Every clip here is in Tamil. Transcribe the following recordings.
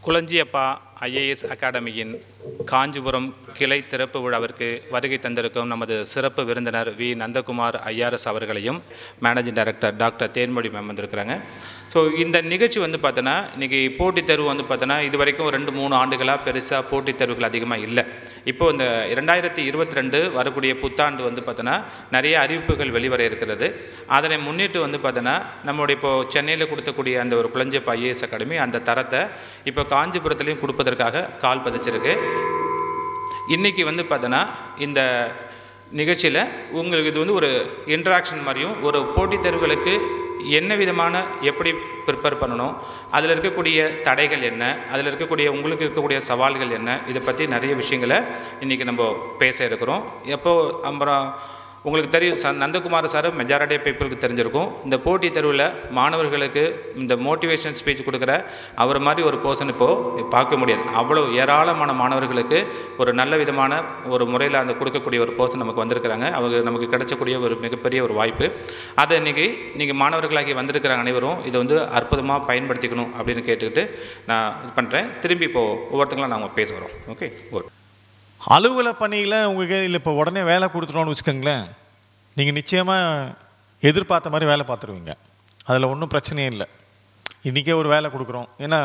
குளஞ்சியப்பா ஐஏஎஸ் அகாடமியின் காஞ்சிபுரம் கிளை திறப்பு விழாவிற்கு வருகை தந்திருக்கும் நமது சிறப்பு விருந்தினர் வி நந்தகுமார் ஐஆர்எஸ் அவர்களையும் managing director doctor Thenmozhi ma'am வந்திருக்கிறாங்க ஸோ இந்த நிகழ்ச்சி வந்து பார்த்தோன்னா இன்றைக்கி போட்டித் தேர்வு வந்து பார்த்தோன்னா இது வரைக்கும் ரெண்டு மூணு ஆண்டுகளாக பெருசாக போட்டித் தேர்வுகள் அதிகமாக இல்லை இப்போ இந்த இரண்டாயிரத்தி இருபத்தி ரெண்டு வரக்கூடிய புத்தாண்டு வந்து பார்த்தோன்னா நிறைய அறிவிப்புகள் வெளிவர இருக்கிறது அதனை முன்னிட்டு வந்து பார்த்தோன்னா நம்மளுடைய இப்போ சென்னையில் கொடுத்தக்கூடிய அந்த ஒரு குளஞ்சப்ப ஐஏஎஸ் அகாடமி அந்த தரத்தை இப்போ காஞ்சிபுரத்துலேயும் கொடுப்பதற்காக கால் பதிச்சிருக்கு இன்றைக்கி வந்து பார்த்தோன்னா இந்த நிகழ்ச்சியில் உங்களுக்கு இது வந்து ஒரு இன்ட்ராக்ஷன் மாதிரியும் ஒரு போட்டித் தேர்வுகளுக்கு என்ன விதமான எப்படி ப்ரிப்பேர் பண்ணணும் அதில் இருக்கக்கூடிய தடைகள் என்ன அதில் இருக்கக்கூடிய உங்களுக்கு இருக்கக்கூடிய சவால்கள் என்ன இதை பற்றி நிறைய விஷயங்களை இன்றைக்கி நம்ம பேச இருக்கிறோம் எப்போ அப்புறம் உங்களுக்கு தெரியும் ச நந்தகுமார் சார் மெஜாரிட்டி பீப்புளுக்கு தெரிஞ்சிருக்கும் இந்த போட்டித் தேர்வில் மாணவர்களுக்கு இந்த மோட்டிவேஷன் ஸ்பீச் கொடுக்குற அவர் மாதிரி ஒரு பர்சன் இப்போது பார்க்க முடியாது அவ்வளோ ஏராளமான மாணவர்களுக்கு ஒரு நல்ல விதமான ஒரு முறையில் அந்த கொடுக்கக்கூடிய ஒரு பர்சன் நமக்கு வந்திருக்கிறாங்க அவங்க நமக்கு கிடைச்சக்கூடிய ஒரு மிகப்பெரிய ஒரு வாய்ப்பு அதை இன்றைக்கி நீங்கள் மாணவர்களாகி வந்திருக்கிற அனைவரும் இதை வந்து அற்புதமாக பயன்படுத்திக்கணும் அப்படின்னு கேட்டுக்கிட்டு நான் இது பண்ணுறேன் திரும்பி இப்போது ஒவ்வொருத்தங்களும் நாங்கள் பேச வரோம் ஓகே ஓகே அலுவல பணியில் உங்கள் கையில் இப்போ உடனே வேலை கொடுத்துட்டோன்னு வச்சுக்கோங்களேன் நீங்கள் நிச்சயமாக எதிர்பார்த்த மாதிரி வேலை பார்த்துருவீங்க அதில் ஒன்றும் பிரச்சனையே இல்லை இன்றைக்கே ஒரு வேலை கொடுக்குறோம் ஏன்னா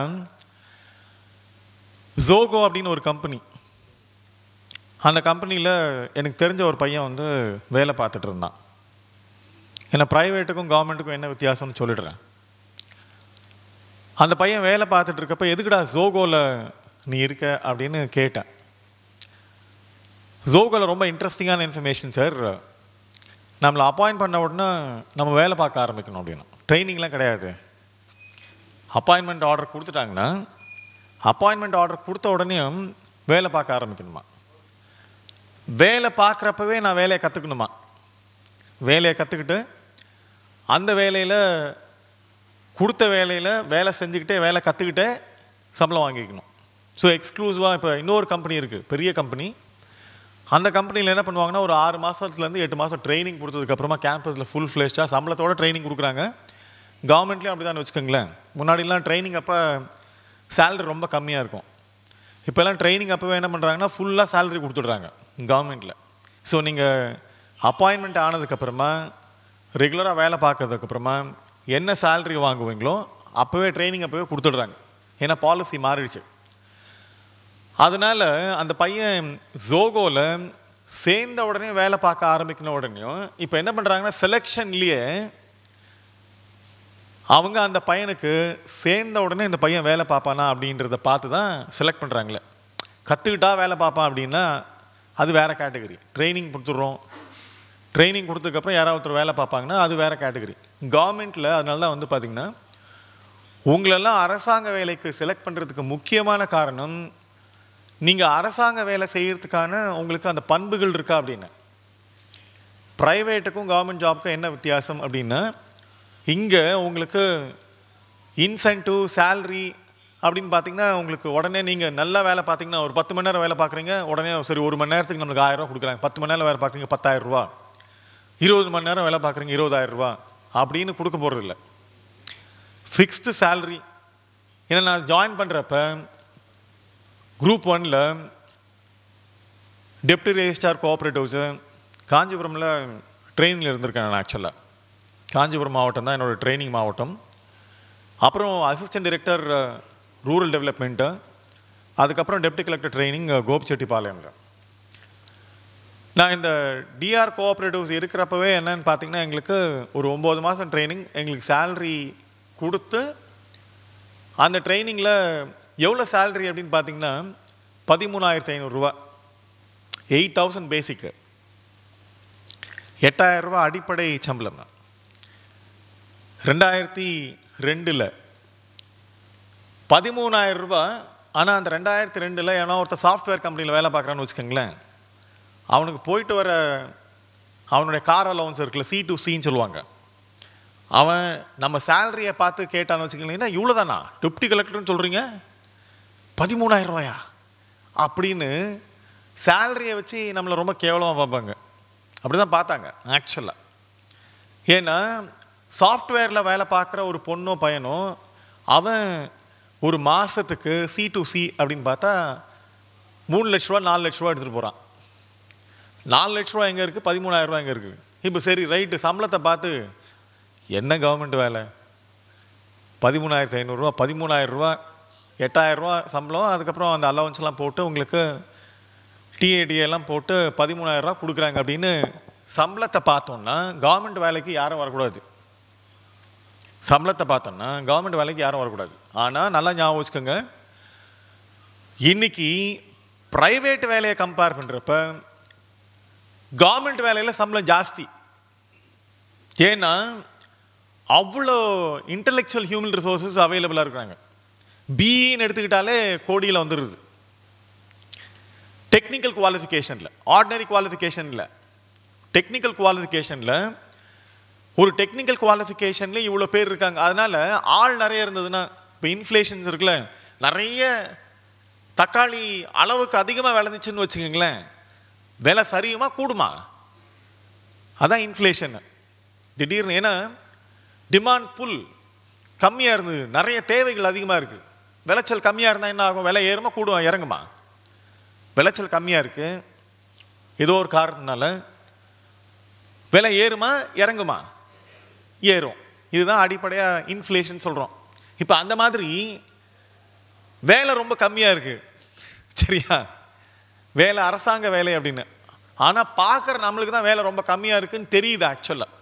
ஜோகோ அப்படின்னு ஒரு கம்பெனி அந்த கம்பெனியில் எனக்கு தெரிஞ்ச ஒரு பையன் வந்து வேலை பார்த்துட்டு இருந்தான் ஏன்னா ப்ரைவேட்டுக்கும் கவர்மெண்ட்டுக்கும் என்ன வித்தியாசம்னு சொல்லிடுறேன் அந்த பையன் வேலை பார்த்துட்டு இருக்கப்ப எதுக்குடா ஜோகோவில் நீ இருக்க அப்படின்னு கேட்டேன் ஜோகோவில் ரொம்ப இன்ட்ரெஸ்டிங்கான இன்ஃபர்மேஷன் சார் நம்மளை அப்பாயிண்ட் பண்ண உடனே நம்ம வேலை பார்க்க ஆரம்பிக்கணும் அப்படின்னா ட்ரைனிங்லாம் கிடையாது அப்பாயின்மெண்ட் ஆர்டர் கொடுத்துட்டாங்கன்னா அப்பாயின்மெண்ட் ஆர்டர் கொடுத்த உடனே வேலை பார்க்க ஆரம்பிக்கணுமா வேலை பார்க்குறப்பவே நான் வேலையை கற்றுக்கணுமா வேலையை கற்றுக்கிட்டு அந்த வேலையில் கொடுத்த வேலையில் வேலை செஞ்சுக்கிட்டே வேலை கற்றுக்கிட்டே சம்பளம் வாங்கிக்கணும் ஸோ எக்ஸ்க்ளூசிவாக இப்போ இன்னொரு கம்பெனி இருக்குது பெரிய கம்பெனி அந்த கம்பெனியில் என்ன பண்ணுவாங்கன்னா ஒரு ஆறு மாதத்துலேருந்து எட்டு மாதம் ட்ரைனிங் கொடுத்ததுக்கப்புறமா கேம்பஸில் ஃபுல் ஃப்ளேஸ்டாக சம்பளத்தோட ட்ரைனிங் கொடுக்குறாங்க கவர்மெண்ட்லேயும் அப்படி தான் வச்சுக்கோங்களேன் முன்னாடிலாம் ட்ரைனிங் அப்போ சேலரி ரொம்ப கம்மியாக இருக்கும் இப்போல்லாம் ட்ரைனிங் அப்போவே என்ன பண்ணுறாங்கன்னா ஃபுல்லாக சேலரி கொடுத்துட்றாங்க கவர்மெண்ட்டில் ஸோ நீங்கள் அப்பாயின்மெண்ட் ஆனதுக்கப்புறமா ரெகுலராக வேலை பார்க்கறதுக்கப்புறமா என்ன சேலரி வாங்குவீங்களோ அப்போவே ட்ரைனிங் அப்போவே கொடுத்துட்றாங்க ஏன்னா பாலிசி மாறிடுச்சு அதனால் அந்த பையன் ஜோகோவில் சேர்ந்த உடனே வேலை பார்க்க ஆரம்பிக்கின உடனேயும் இப்போ என்ன பண்ணுறாங்கன்னா செலெக்ஷன்லேயே அவங்க அந்த பையனுக்கு சேர்ந்த உடனே இந்த பையன் வேலை பார்ப்பானா அப்படின்றத பார்த்து தான் செலக்ட் பண்ணுறாங்களே கற்றுக்கிட்டா வேலை பார்ப்பான் அப்படின்னா அது வேறு கேட்டகரி ட்ரைனிங் கொடுத்துட்றோம் ட்ரைனிங் கொடுத்ததுக்கப்புறம் யாராவது ஒருத்தர் வேலை பார்ப்பாங்கன்னா அது வேறு கேட்டகரி கவர்மெண்ட்டில் அதனால தான் வந்து பார்த்திங்கன்னா உங்களெல்லாம் அரசாங்க வேலைக்கு செலக்ட் பண்ணுறதுக்கு முக்கியமான காரணம் நீங்கள் அரசாங்க வேலை செய்கிறதுக்கான உங்களுக்கு அந்த பண்புகள் இருக்கா அப்படின்னு ப்ரைவேட்டுக்கும் கவர்மெண்ட் ஜாப்க்கும் என்ன வித்தியாசம் அப்படின்னா இங்கே உங்களுக்கு இன்சென்டிவ் சேல்ரி அப்படின்னு பார்த்தீங்கன்னா உங்களுக்கு உடனே நீங்கள் நல்லா வேலை பார்த்தீங்கன்னா ஒரு பத்து மணி நேரம் வேலை பார்க்குறீங்க உடனே சரி ஒரு மணி நேரத்துக்கு நம்மளுக்கு ஆயிரம் ரூபா கொடுக்குறாங்க பத்து மணி நேரம் வேலை பார்க்குறீங்க பத்தாயிரம் ரூபா இருபது மணி நேரம் வேலை பார்க்குறீங்க இருபதாயிரம் ரூபா அப்படின்னு கொடுக்க போகிறது இல்லை ஃபிக்ஸ்டு சேல்ரி ஏன்னா நான் ஜாயின் பண்ணுறப்ப குரூப் ஒனில் டெப்டி ரெஜிஸ்டார் கோஆப்ரேட்டிவ்ஸு காஞ்சிபுரமில் ட்ரெயினில் இருந்திருக்கேன் நான் ஆக்சுவலாக காஞ்சிபுரம் மாவட்டம் தான் என்னோடய ட்ரைனிங் மாவட்டம் அப்புறம் அசிஸ்டன்ட் டைரக்டர் ரூரல் டெவலப்மெண்ட்டு அதுக்கப்புறம் டெப்டி கலெக்டர் ட்ரைனிங் கோபிச்செட்டிப்பாளையமில் நான் இந்த டிஆர் கோஆப்ரேட்டிவ்ஸ் இருக்கிறப்பவே என்னன்னு பார்த்தீங்கன்னா எங்களுக்கு ஒரு ஒம்பது மாதம் ட்ரைனிங் எங்களுக்கு சேல்ரி கொடுத்து அந்த ட்ரைனிங்கில் எவ்வளோ சேல்ரி அப்படின்னு பார்த்தீங்கன்னா பதிமூணாயிரத்தி ஐநூறுரூவா எயிட் தௌசண்ட் பேசிக்கு எட்டாயிரம் ரூபா அடிப்படை சம்பளம் தான் ரெண்டாயிரத்தி ரெண்டில் பதிமூணாயிரம் ரூபாய் ஆனால் அந்த ரெண்டாயிரத்தி ரெண்டில் ஏன்னா ஒருத்தர் சாஃப்ட்வேர் கம்பெனியில் வேலை பார்க்குறான்னு வச்சுக்கோங்களேன் அவனுக்கு போயிட்டு வர அவனுடைய கார் அலவன்ஸ் இருக்குல்ல சி டு சின்னு சொல்லுவாங்க அவன் நம்ம சேலரியை பார்த்து கேட்டான்னு வச்சுக்கோங்களேன் இவ்வளோ தானா டெப்டி கலெக்டர்னு சொல்கிறீங்க பதிமூணாயிரம் ரூபாயா அப்படின்னு சேலரியை வச்சு நம்மளை ரொம்ப கேவலமாக பார்ப்பாங்க அப்படி தான் பார்த்தாங்க ஆக்சுவலாக ஏன்னா சாஃப்ட்வேரில் வேலை பார்க்குற ஒரு பொண்ணோ பையனோ அவன் ஒரு மாதத்துக்கு சி டு சி அப்படின்னு பார்த்தா மூணு லட்ச ரூபா நாலு லட்ச ரூபா எடுத்துகிட்டு போகிறான் நாலு லட்ச ரூபா எங்கே இருக்குது பதிமூணாயிரம் ரூபா எங்கே இருக்குது இப்போ சரி ரைட்டு சம்பளத்தை பார்த்து என்ன கவர்மெண்ட் வேலை பதிமூணாயிரத்து ஐநூறுரூவா பதிமூணாயிரம் ரூபா எட்டாயிரம் ரூபா சம்பளம் அதுக்கப்புறம் அந்த அலவன்ஸ்லாம் போட்டு உங்களுக்கு டிஏடி எல்லாம் போட்டு பதிமூணாயிரம் ரூபா கொடுக்குறாங்க அப்படின்னு சம்பளத்தை பார்த்தோம்னா கவர்மெண்ட் வேலைக்கு யாரும் வரக்கூடாது சம்பளத்தை பார்த்தோம்னா கவர்மெண்ட் வேலைக்கு யாரும் வரக்கூடாது ஆனால் நல்லா ஞாபகம் வச்சுக்கோங்க இன்னைக்கு ப்ரைவேட் வேலையை கம்பேர் பண்ணுறப்ப கவர்மெண்ட் வேலையில் சம்பளம் ஜாஸ்தி ஏன்னா அவ்வளோ இன்டலெக்சுவல் ஹியூமன் ரிசோர்ஸஸ் அவைலபிளாக இருக்கிறாங்க பிஇன்னு எடுத்துக்கிட்டாலே கோடியில் வந்துடுது டெக்னிக்கல் குவாலிஃபிகேஷனில் ஆர்டினரி குவாலிஃபிகேஷனில் டெக்னிக்கல் குவாலிஃபிகேஷனில் ஒரு டெக்னிக்கல் குவாலிஃபிகேஷனில் இவ்வளோ பேர் இருக்காங்க அதனால ஆள் நிறைய இருந்ததுன்னா இப்போ இன்ஃப்ளேஷன்ஸ் இருக்குல்ல நிறைய தக்காளி அளவுக்கு அதிகமாக விளைஞ்சிச்சுன்னு வச்சுக்கோங்களேன் விலை சரியுமா கூடுமா அதான் இன்ஃப்ளேஷன் திடீர்னு ஏன்னா டிமாண்ட் புல் கம்மியாக இருந்தது நிறைய தேவைகள் அதிகமாக இருக்குது விளைச்சல் கம்மியாக இருந்தால் என்ன ஆகும் விலை ஏறுமா கூடும் இறங்குமா விளைச்சல் கம்மியாக இருக்குது ஏதோ ஒரு காரணத்தினால விலை ஏறுமா இறங்குமா ஏறும் இதுதான் அடிப்படையாக இன்ஃப்ளேஷன் சொல்கிறோம் இப்போ அந்த மாதிரி வேலை ரொம்ப கம்மியாக இருக்குது சரியா வேலை அரசாங்க வேலை அப்படின்னு ஆனால் பார்க்குற நம்மளுக்கு தான் வேலை ரொம்ப கம்மியாக இருக்குன்னு தெரியுது ஆக்சுவலாக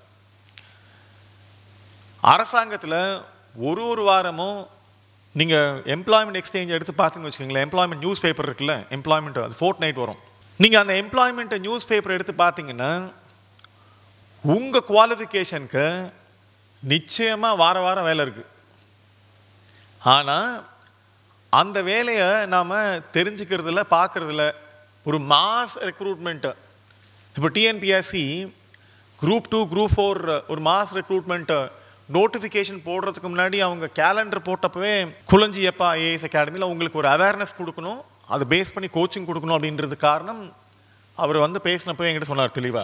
அரசாங்கத்தில் ஒரு ஒரு வாரமும் நீங்கள் எம்ப்ளாய்மெண்ட் எக்ஸ்சேஞ்ச் எடுத்து பார்த்தீங்கன்னு வச்சுக்கோங்களேன் எம்ப்ளாய்மெண்ட் நியூஸ் பேப்பர் இருக்குல்ல எம்ப்ளாய்மெண்ட் அது ஃபோர்ட் நைட் வரும் நீங்கள் அந்த எம்ப்ளாய்மெண்ட் நியூஸ் பேப்பர் எடுத்து பார்த்தீங்கன்னா உங்கள் குவாலிஃபிகேஷனுக்கு நிச்சயமாக வார வாரம் வேலை இருக்குது ஆனால் அந்த வேலையை நாம் தெரிஞ்சுக்கிறதுல பார்க்குறதுல ஒரு மாஸ் ரெக்ரூட்மெண்ட்டு இப்போ TNPSC group two group four ஒரு மாஸ் ரெக்ரூட்மெண்ட்டு நோட்டிஃபிகேஷன் போடுறதுக்கு முன்னாடி அவங்க கேலண்டர் போட்டப்பவே குளஞ்சி எப்பா ஐஏஎஸ் அகாடமியில் உங்களுக்கு ஒரு அவேர்னஸ் கொடுக்கணும் அதை பேஸ் பண்ணி கோச்சிங் கொடுக்கணும் அப்படின்றது காரணம் அவர் வந்து பேசினப்போ என்கிட்ட சொன்னார் தெளிவாக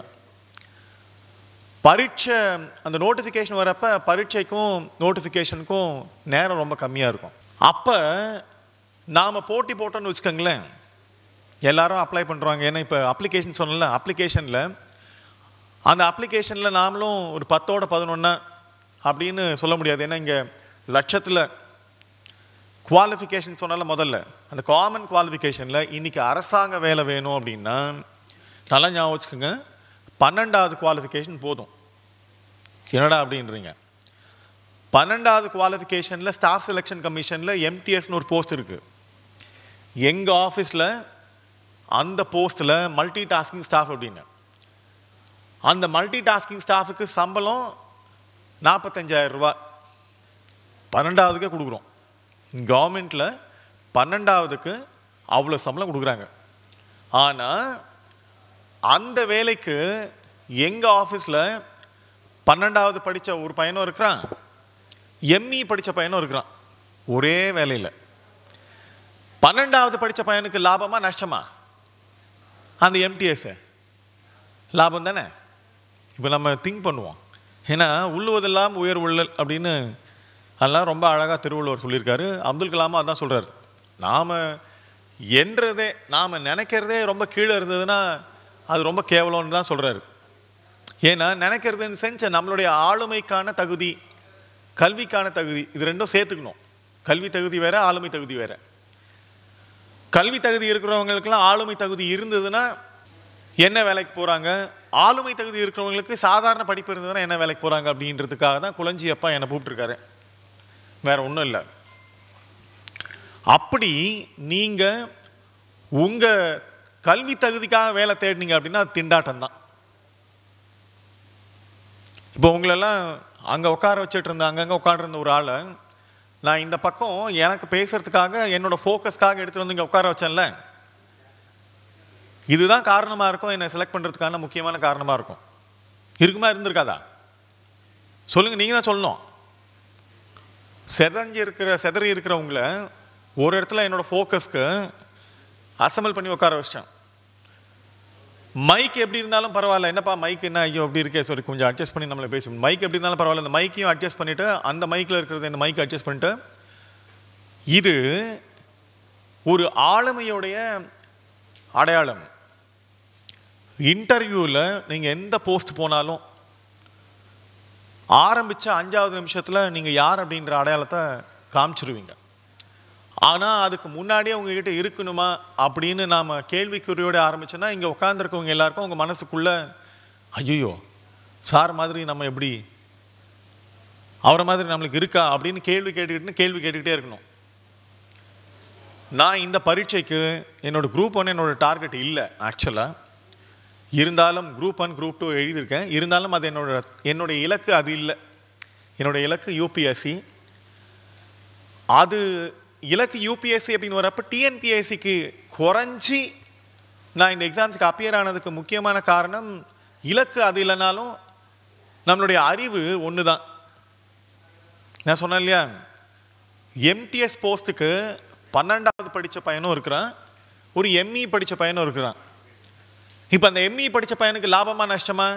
பரீட்சை அந்த நோட்டிஃபிகேஷன் வரப்ப பரீட்சைக்கும் நோட்டிஃபிகேஷனுக்கும் நேரம் ரொம்ப கம்மியாக இருக்கும் அப்போ நாம் போட்டி போட்டோன்னு வச்சுக்கோங்களேன் எல்லாரும் அப்ளை பண்ணுறாங்க ஏன்னா இப்போ அப்ளிகேஷன் சொன்னல அப்ளிகேஷனில் அந்த அப்ளிகேஷனில் நாமளும் ஒரு பத்தோட பதினொன்னா அப்படின்னு சொல்ல முடியாது ஏன்னா இங்கே லட்சத்தில் குவாலிஃபிகேஷன் சொன்னால முதல்ல அந்த காமன் குவாலிஃபிகேஷனில் இன்னைக்கு அரசாங்க வேலை வேணும் அப்படின்னா நல்லா ஞாபகம் வச்சுக்கோங்க பன்னெண்டாவது குவாலிஃபிகேஷன் போதும் என்னடா அப்படின்றீங்க பன்னெண்டாவது குவாலிஃபிகேஷனில் ஸ்டாஃப் செலெக்ஷன் கமிஷனில் எம்டிஎஸ்னு ஒரு போஸ்ட் இருக்குது எங்கள் ஆஃபீஸில் அந்த போஸ்ட்டில் மல்டி டாஸ்கிங் ஸ்டாஃப் அப்படின்னு அந்த மல்டி டாஸ்கிங் ஸ்டாஃபுக்கு சம்பளம் நாற்பத்தஞ்சாயிரம் ரூபா பன்னெண்டாவதுக்கே கொடுக்குறோம் கவர்மெண்ட்டில் பன்னெண்டாவதுக்கு அவ்வளோ சம்பளம் கொடுக்குறாங்க ஆனால் அந்த வேலைக்கு எங்கள் ஆஃபீஸில் பன்னெண்டாவது படித்த ஒரு பையனும் இருக்கிறான் எம்இ படித்த பையனும் இருக்கிறான் ஒரே வேலையில் பன்னெண்டாவது படித்த பையனுக்கு லாபமா நஷ்டமா அந்த எம்டிஎஸ் லாபம் தானே இப்போ நம்ம திங்க் பண்ணுவோம் ஏன்னா உள்ளுவதெல்லாம் உயர் உள்ளல் அப்படின்னு அதெல்லாம் ரொம்ப அழகாக திருவள்ளுவர் சொல்லியிருக்காரு அப்துல் கலாமும் அதான் சொல்கிறார் நாம் என்றதே நாம் நினைக்கிறதே ரொம்ப கீழே இருந்ததுன்னா அது ரொம்ப கேவலம்னு தான் சொல்கிறாரு ஏன்னா நினைக்கிறதுன்னு செஞ்ச நம்மளுடைய ஆளுமைக்கான தகுதி கல்விக்கான தகுதி இது ரெண்டும் சேர்த்துக்கணும் கல்வி தகுதி வேற ஆளுமை தகுதி வேற கல்வி தகுதி இருக்கிறவங்களுக்கெல்லாம் ஆளுமை தகுதி இருந்ததுன்னா என்ன வேலைக்கு போகிறாங்க ஆளுமை தகுதி இருக்கிறவங்களுக்கு சாதாரண படிப்பு இருந்ததுன்னா என்ன வேலைக்கு போகிறாங்க அப்படின்றதுக்காக தான் குளஞ்சி அப்பா என்னை கூப்பிட்டுருக்காரு வேற ஒன்றும் இல்லை அப்படி நீங்கள் உங்கள் கல்வி தகுதிக்காக வேலை தேடினீங்க அப்படின்னா அது திண்டாட்டம் தான் இப்போ உங்களெல்லாம் அங்கே உட்கார வச்சுட்டு இருந்த அங்கங்கே உட்காந்துருந்த ஒரு ஆளை நான் இந்த பக்கம் எனக்கு பேசுறதுக்காக என்னோட ஃபோக்கஸ்க்காக எடுத்துட்டு வந்து இங்கே உட்கார வச்சேன்ல இதுதான் காரணமாக இருக்கும் என்னை செலக்ட் பண்ணுறதுக்கான முக்கியமான காரணமாக இருக்கும் இருக்குமா இருந்திருக்காதா சொல்லுங்கள் நீங்கள் தான் சொல்லணும் செதஞ்சு இருக்கிற செதறி இருக்கிறவங்கள ஒரு இடத்துல என்னோட ஃபோக்கஸ்க்கு அசம்பிள் பண்ணி உட்கார வச்சிட்டேன் மைக் எப்படி இருந்தாலும் பரவாயில்ல என்னப்பா மைக் என்ன ஐயோ அப்படி இருக்கே சாரி கொஞ்சம் அட்ஜஸ்ட் பண்ணி நம்மளை பேசணும் மைக் எப்படி இருந்தாலும் பரவாயில்ல இந்த மைக்கையும் அட்ஜஸ்ட் பண்ணிவிட்டு அந்த மைக்கில் இருக்கிறது இந்த மைக் அட்ஜஸ்ட் பண்ணிட்டு இது ஒரு ஆளுமையுடைய அடையாளம் இன்டர்வியூவில் நீங்கள் எந்த போஸ்ட் போனாலும் ஆரம்பிச்ச அஞ்சாவது நிமிஷத்தில் நீங்கள் யார் அப்படின்ற அடையாளத்தை காமிச்சிருவீங்க ஆனால் அதுக்கு முன்னாடியே உங்ககிட்ட இருக்கணுமா அப்படின்னு நாம் கேள்விக்குறியோட ஆரம்பிச்சோன்னா இங்கே உட்காந்துருக்கவங்க எல்லாருக்கும் உங்கள் மனசுக்குள்ள ஐயோ சார் மாதிரி நம்ம எப்படி அவரை மாதிரி நம்மளுக்கு இருக்கா அப்படின்னு கேள்வி கேட்டுக்கிட்டு கேள்வி கேட்டுக்கிட்டே இருக்கணும் நான் இந்த பரீட்சைக்கு என்னோட குரூப் ஒன் என்னோட டார்கெட் இல்லை ஆக்சுவலாக இருந்தாலும் குரூப் ஒன் குரூப் டூ எழுதியிருக்கேன் இருந்தாலும் அது என்னோட என்னுடைய இலக்கு அது இல்லை என்னோட இலக்கு யூபிஎஸ்சி அது இலக்கு யூபிஎஸ்சி அப்படின்னு வரப்போ டிஎன்பிஎஸ்சிக்கு குறைஞ்சி நான் இந்த எக்ஸாம்ஸுக்கு அப்பியர் ஆனதுக்கு முக்கியமான காரணம் இலக்கு அது இல்லைனாலும் நம்மளுடைய அறிவு ஒன்று தான் நான் சொன்னேன் இல்லையா எம்டிஎஸ் போஸ்ட்டுக்கு பன்னெண்டாவது படித்த பையனும் இருக்கிறான் ஒரு எம்இ படித்த பையனும் இருக்கிறான் இப்போ அந்த எம்இ படித்த பையனுக்கு லாபமா நஷ்டமா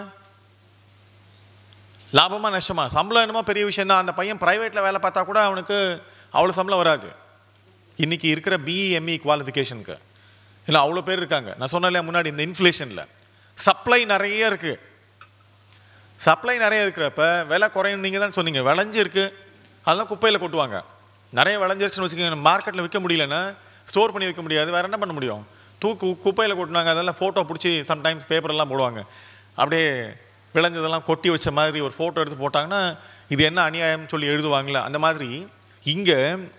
லாபமா நஷ்டமா சம்பளம் என்னமோ பெரிய விஷயம் தான் அந்த பையன் ப்ரைவேட்டில் வேலை பார்த்தா கூட அவனுக்கு அவ்வளோ சம்பளம் வராது இன்னைக்கு இருக்கிற பிஇ எம்இ குவாலிஃபிகேஷனுக்கு இல்லை அவ்வளோ பேர் இருக்காங்க நான் சொன்னேன் இல்லையா முன்னாடி இந்த இன்ஃப்ளேஷனில் சப்ளை நிறைய இருக்கு சப்ளை நிறைய இருக்கிறப்ப விலை குறையும் நீங்கள் தான் சொன்னீங்க விளைஞ்சு இருக்கு அதெல்லாம் குப்பையில் கொட்டுவாங்க நிறைய விளைஞ்சிருச்சுன்னு வச்சுக்கோங்க மார்க்கெட்டில் விற்க முடியலன்னா ஸ்டோர் பண்ணி வைக்க முடியாது வேற என்ன பண்ண முடியும் தூக்கு குப்பையில் கொட்டினாங்க அதெல்லாம் ஃபோட்டோ பிடிச்சி சம்டைம்ஸ் பேப்பரெல்லாம் போடுவாங்க அப்படியே விளைஞ்சதெல்லாம் கொட்டி வச்ச மாதிரி ஒரு ஃபோட்டோ எடுத்து போட்டாங்கன்னா இது என்ன அநியாயம்னு சொல்லி எழுதுவாங்களே அந்த மாதிரி இங்கே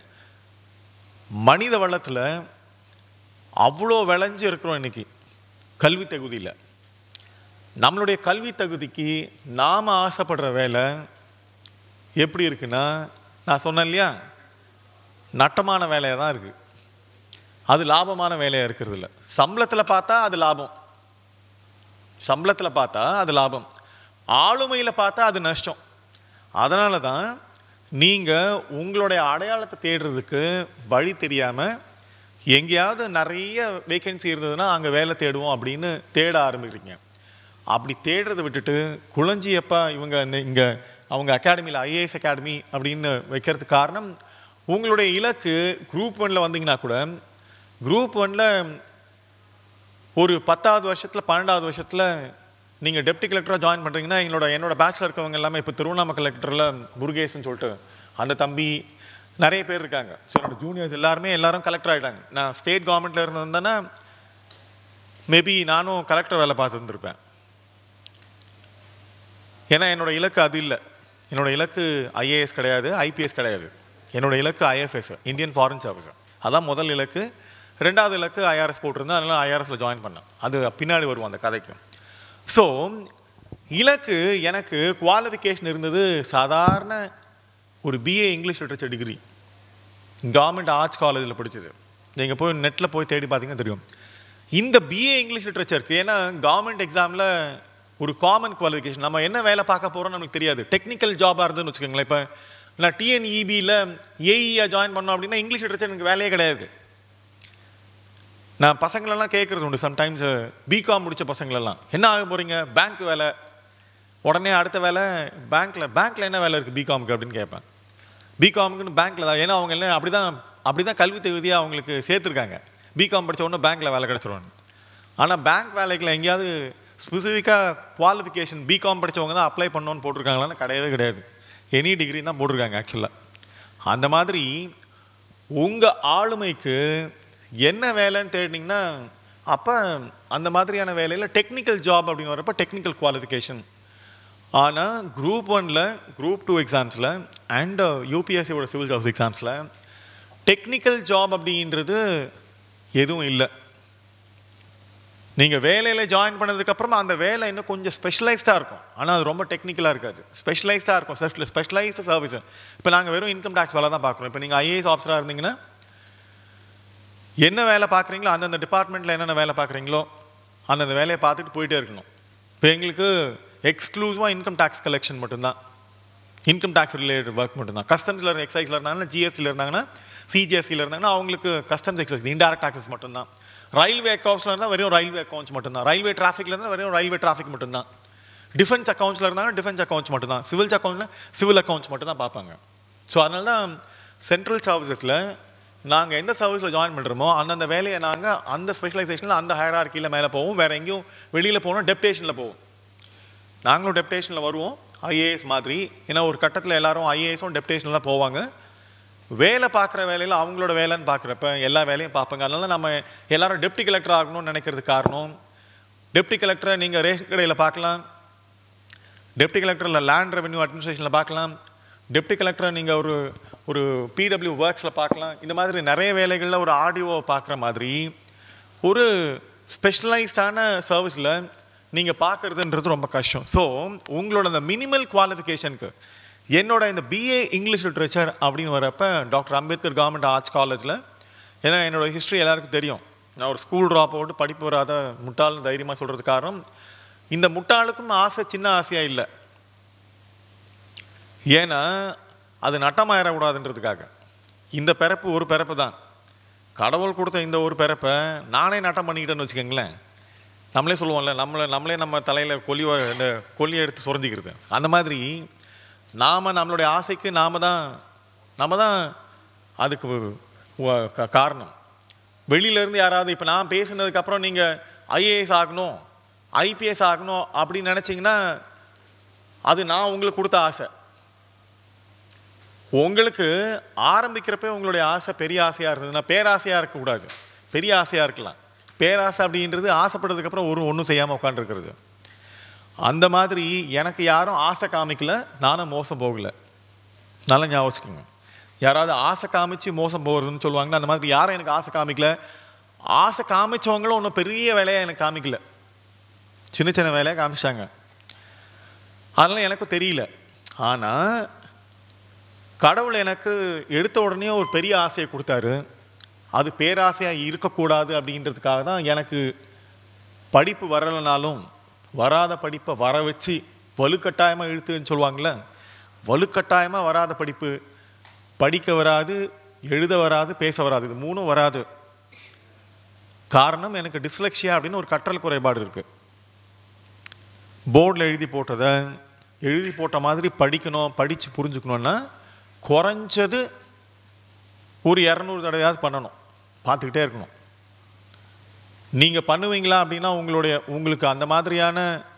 மனித வளத்தில் அவ்வளோ விளைஞ்சு இருக்கிறோம் இன்னைக்கு கல்வி தகுதியில் நம்மளுடைய கல்வி தகுதிக்கு நாம் ஆசைப்படுற வேலை எப்படி இருக்குன்னா நான் சொன்னேன் இல்லையா நட்டமான வேலையாக தான் இருக்குது அது லாபமான வேலையாக இருக்கிறது இல்லை சம்பளத்தில் பார்த்தா அது லாபம் சம்பளத்தில் பார்த்தா அது லாபம் ஆளுமையில் பார்த்தா அது நஷ்டம் அதனால தான் நீங்கள் உங்களுடைய அடையாளத்தை தேடுறதுக்கு வழி தெரியாமல் எங்கேயாவது நிறைய வேகன்சி இருந்ததுன்னா அங்கே வேலை தேடுவோம் அப்படின்னு தேட ஆரம்பிக்கிறீங்க அப்படி தேடுறதை விட்டுட்டு குளஞ்சியப்பா இவங்க இங்கே அவங்க அகாடமியில் ஐஏஎஸ் அகாடமி அப்படின்னு வைக்கிறதுக்கு காரணம் உங்களுடைய இலக்கு குரூப் ஒன்ல வந்தீங்கன்னா கூட குரூப் ஒன்ல ஒரு பத்தாவது வருஷத்தில் பன்னெண்டாவது வருஷத்தில் நீங்கள் டெப்டி கலெக்டராக ஜாயின் பண்ணுறீங்கன்னா எங்களோட என்னோட பேட்சில் இருக்கவங்க எல்லாமே இப்போ திருவண்ணாமலை கலெக்டரில் முருகேசன் சொல்லிட்டு அந்த தம்பி நிறைய பேர் இருக்காங்க ஸோ என்னோட ஜூனியர்ஸ் எல்லாருமே எல்லாரும் கலெக்டர் ஆகிட்டாங்க நான் ஸ்டேட் கவர்மெண்ட்டில் இருந்திருந்தேன்னா மேபி நானும் கலெக்டர் வேலை பார்த்துருந்துருப்பேன் ஏன்னா என்னோட இலக்கு அது இல்லை என்னோட இலக்கு ஐஏஎஸ் கிடையாது ஐபிஎஸ் கிடையாது என்னோட இலக்கு ஐஎஃப்எஸ் இந்தியன் ஃபாரின் சர்வீஸ் அதான் முதல் இலக்கு ரெண்டாவது இலக்கு ஐஆர்எஸ் போட்டிருந்தேன் அதனால ஐஆர்எஸில் ஜாயின் பண்ணேன் அது பின்னாடி வரும் அந்த கதைக்கு ஸோ இலக்கு எனக்கு குவாலிஃபிகேஷன் இருந்தது சாதாரண ஒரு BA English literature degree government arts காலேஜில் படிச்சது நீங்கள் போய் நெட்டில் போய் தேடி பார்த்தீங்கன்னா தெரியும் இந்த பிஏ இங்கிலீஷ் லிட்ரேச்சருக்கு ஏன்னா கவர்மெண்ட் எக்ஸாமில் ஒரு காமன் குவாலிஃபிகேஷன் நம்ம என்ன வேலை பார்க்க போகிறோம்னு நமக்கு தெரியாது டெக்னிக்கல் ஜாபாக இருந்துன்னு வச்சுக்கோங்களேன் இப்போ நான் டிஎன்இபியில் ஏஇயா ஜாயின் பண்ணோம் அப்படின்னா இங்கிலீஷ் லிட்ரேச்சர் எனக்கு வேலையே கிடையாது நான் பசங்களெல்லாம் கேட்குறது உண்டு சம்டைம்ஸ் பிகாம் முடிச்ச பசங்களெல்லாம் என்ன ஆக போகிறீங்க பேங்க் வேலை உடனே அடுத்த வேலை பேங்க்கில் பேங்க்கில் என்ன வேலை இருக்குது பிகாமுக்கு அப்படின்னு கேட்பேன் பிகாமுக்குன்னு பேங்க்கில் தான் ஏன்னா அவங்க எல்லாம் அப்படி தான் அப்படி தான் கல்வி தகுதியாக அவங்களுக்கு சேர்த்துருக்காங்க பிகாம் படிச்ச உடனே பேங்க்கில் வேலை கிடச்சிருவாங்க ஆனால் பேங்க் வேலைக்குள்ள எங்கேயாவது ஸ்பெசிஃபிக்காக குவாலிஃபிகேஷன் பிகாம் படிச்சவங்க தான் அப்ளை பண்ணணும்னு போட்டிருக்காங்களான்னு கிடையவே கிடையாது எனி டிகிரி தான் போட்டிருக்காங்க ஆக்சுவலாக அந்த மாதிரி உங்கள் ஆளுமைக்கு என்ன வேலைன்னு தேடினீங்கன்னா அப்போ அந்த மாதிரியான வேலையில் டெக்னிக்கல் ஜாப் அப்படின்னு வரப்போ டெக்னிக்கல் குவாலிஃபிகேஷன் ஆனால் குரூப் ஒனில் குரூப் டூ எக்ஸாம்ஸில் அண்ட் யூபிஎஸ்சியோட சிவில் ஜாப்ஸ் எக்ஸாம்ஸில் டெக்னிக்கல் ஜாப் அப்படின்றது எதுவும் இல்லை நீங்கள் வேலையில் ஜாயின் பண்ணதுக்கப்புறமா அந்த வேலை இன்னும் கொஞ்சம் ஸ்பெஷலைஸ்டாக இருக்கும் ஆனால் அது ரொம்ப டெக்னிக்கலாக இருக்காது ஸ்பெஷலைஸ்டாக இருக்கும் ஸ்பெஷலைஸ்டு சர்வீஸ் இப்போ நாங்கள் வெறும் இன்கம் டேக்ஸ் வேலை தான் பார்க்குறோம் இப்போ நீங்கள் ஐஏஎஸ் ஆஃபீஸராக இருந்தீங்கன்னா என்ன வேலை பார்க்குறீங்களோ அந்தந்த டிபார்ட்மெண்ட்டில் என்னென்ன வேலை பார்க்குறீங்களோ அந்தந்த வேலையை பார்த்துட்டு போயிட்டே இருக்கணும் இப்போ எங்களுக்கு எக்ஸ்க்ளூசிவாக இன்கம் டேக்ஸ் கலெக்ஷன் மட்டும்தான் இன்கம் டேக்ஸ் ரிலேட்டட் ஒர்க் மட்டும்தான் கஸ்டம்ஸில் எக்ஸைஸில் இருந்தாங்கன்னா ஜிஎஸ்டியில் இருந்தாங்கன்னா சிஜிஎஸ்சியில் இருந்தாங்கன்னா அவங்களுக்கு கஸ்டம்ஸ் எக்ஸைஸ் இன்டைரக்ட் டாக்ஸஸ் மட்டும்தான் ரயில்வே அக்கௌண்ட்ஸில் இருந்தால் வெறும் ரயில்வே அக்கௌண்ட்ஸ் மட்டும்தான் ரயில்வே டிராஃபிக்ல இருந்தால் வெறும் ரயில்வே டிராஃபிக் மட்டும்தான் டிஃபென்ஸ் அக்கௌண்ட்ஸில் இருந்தாலும் டிஃபென்ஸ் அக்கௌண்ட்ஸ் மட்டும்தான் சிவில் அக்கௌண்ட்டில் சிவில் அக்கௌண்ட்ஸ் மட்டும் தான் பார்ப்பாங்க ஸோ அதனால தான் சென்ட்ரல் சர்வீசஸில் நாங்கள் எந்த சர்வீஸில் ஜாயின் பண்ணுறோமோ அந்தந்த வேலையை நாங்கள் அந்த ஸ்பெஷலைசேஷனில் அந்த ஹயரார்க்கியில் மேலே போவோம் வேறு எங்கேயும் வெளியில் போகணும் டெப்டேஷனில் போவோம் நாங்களும் டெப்டேஷனில் வருவோம் ஐஏஎஸ் மாதிரி ஏன்னா ஒரு கட்டத்தில் எல்லாரும் ஐஏஎஸும் டெப்டேஷனில் தான் போவாங்க வேலை பார்க்குற வேலையில் அவங்களோட வேலைன்னு பார்க்குறப்ப எல்லா வேலையும் பார்ப்பாங்க அதனால நம்ம எல்லாரும் டெப்டி கலெக்டர் ஆகணும்னு நினைக்கிறது காரணம் டெப்டி கலெக்டரை நீங்கள் ரேஷன் கடையில் பார்க்கலாம் டெப்டி கலெக்டரில் லேண்ட் ரெவென்யூ அட்மினிஸ்ட்ரேஷனில் பார்க்கலாம் டெப்டி கலெக்டரை நீங்கள் ஒரு ஒரு பிடபிள்யூ ஒர்க்ஸில் பார்க்கலாம் இந்த மாதிரி நிறைய வேலைகளில் ஒரு ஆடியோவை பார்க்குற மாதிரி ஒரு ஸ்பெஷலைஸ்டான சர்வீஸில் நீங்கள் பார்க்குறதுன்றது ரொம்ப கஷ்டம் ஸோ உங்களோட அந்த மினிமல் குவாலிஃபிகேஷனுக்கு என்னோட இந்த பிஏ இங்கிலீஷ் லிட்ரேச்சர் அப்படின்னு வரப்ப டாக்டர் அம்பேத்கர் கவர்மெண்ட் ஆர்ட்ஸ் காலேஜில் ஏன்னா என்னோட ஹிஸ்ட்ரி எல்லாருக்கும் தெரியும் நான் ஒரு ஸ்கூல் ட்ராப் அவுட் படிப்பு வராத முட்டாள்னு தைரியமாக சொல்கிறது காரணம் இந்த முட்டாளுக்கும் ஆசை சின்ன ஆசையாக இல்லை ஏன்னா அது நட்டமாயிடக்கூடாதுன்றதுக்காக இந்த பிறப்பு ஒரு பிறப்பு தான் கடவுள் கொடுத்த இந்த ஒரு பிறப்பை நானே நட்டம் பண்ணிக்கிட்டேன்னு வச்சுக்கோங்களேன் நம்மளே சொல்லுவோம்ல நம்மளை நம்மளே நம்ம தலையில் கொல்லி இந்த கொல்லியை எடுத்து சுரஞ்சிக்கிறது அந்த மாதிரி நாம் நம்மளுடைய ஆசைக்கு நாம் தான் நம்ம தான் அதுக்கு வ- கா- காரணம் வெளியிலேருந்து யாராவது இப்போ நான் பேசுனதுக்கப்புறம் நீங்கள் ஐஏஎஸ் ஆகணும் ஐபிஎஸ் ஆகணும் அப்படின்னு நினச்சிங்கன்னா அது நான் உங்களுக்கு கொடுத்த ஆசை உங்களுக்கு ஆரம்பிக்கிறப்ப உங்களுடைய ஆசை பெரிய ஆசையாக இருந்ததுன்னா பேராசையாக இருக்கக்கூடாது பெரிய ஆசையாக இருக்கலாம் பேராசை அப்படின்றது ஆசைப்பட்டதுக்கப்புறம் ஒரு ஒன்றும் செய்யாமல் உட்காந்துருக்கிறது அந்த மாதிரி எனக்கு யாரும் ஆசை காமிக்கல நானும் மோசம் போகலை நல்லா ஞாபகம் வச்சுக்கோங்க யாராவது ஆசை காமிச்சு மோசம் போகிறதுன்னு சொல்லுவாங்க அந்த மாதிரி யாரும் எனக்கு ஆசை காமிக்கல ஆசை காமிச்சவங்களும் ஒன்றும் பெரிய வேலையை எனக்கு காமிக்கல சின்ன சின்ன வேலையை காமிச்சாங்க அதெல்லாம் எனக்கும் தெரியல ஆனால் கடவுள் எனக்கு எடுத்த உடனே ஒரு பெரிய ஆசையை கொடுத்தாரு அது பேராசையாக இருக்கக்கூடாது அப்படின்றதுக்காக தான் எனக்கு படிப்பு வரலைனாலும் வராத படிப்பை வர வச்சு வலுக்கட்டாயமாக இழுத்துன்னு சொல்லுவாங்கள்ல வலுக்கட்டாயமாக வராத படிப்பு படிக்க வராது எழுத வராது பேச வராது இது மூணும் வராது காரணம் எனக்கு டிஸ்லெக்ஷியா அப்படின்னு ஒரு கற்றல் குறைபாடு இருக்கு போர்டில் எழுதி போட்டதை எழுதி போட்ட மாதிரி படிக்கணும் படித்து புரிஞ்சுக்கணுன்னா குறைஞ்சது ஒரு இரநூறு தடவையாவது பண்ணணும் பார்த்துக்கிட்டே இருக்கணும் நீங்கள் பண்ணுவீங்களா அப்படின்னா உங்களுடைய உங்களுக்கு அந்த மாதிரியான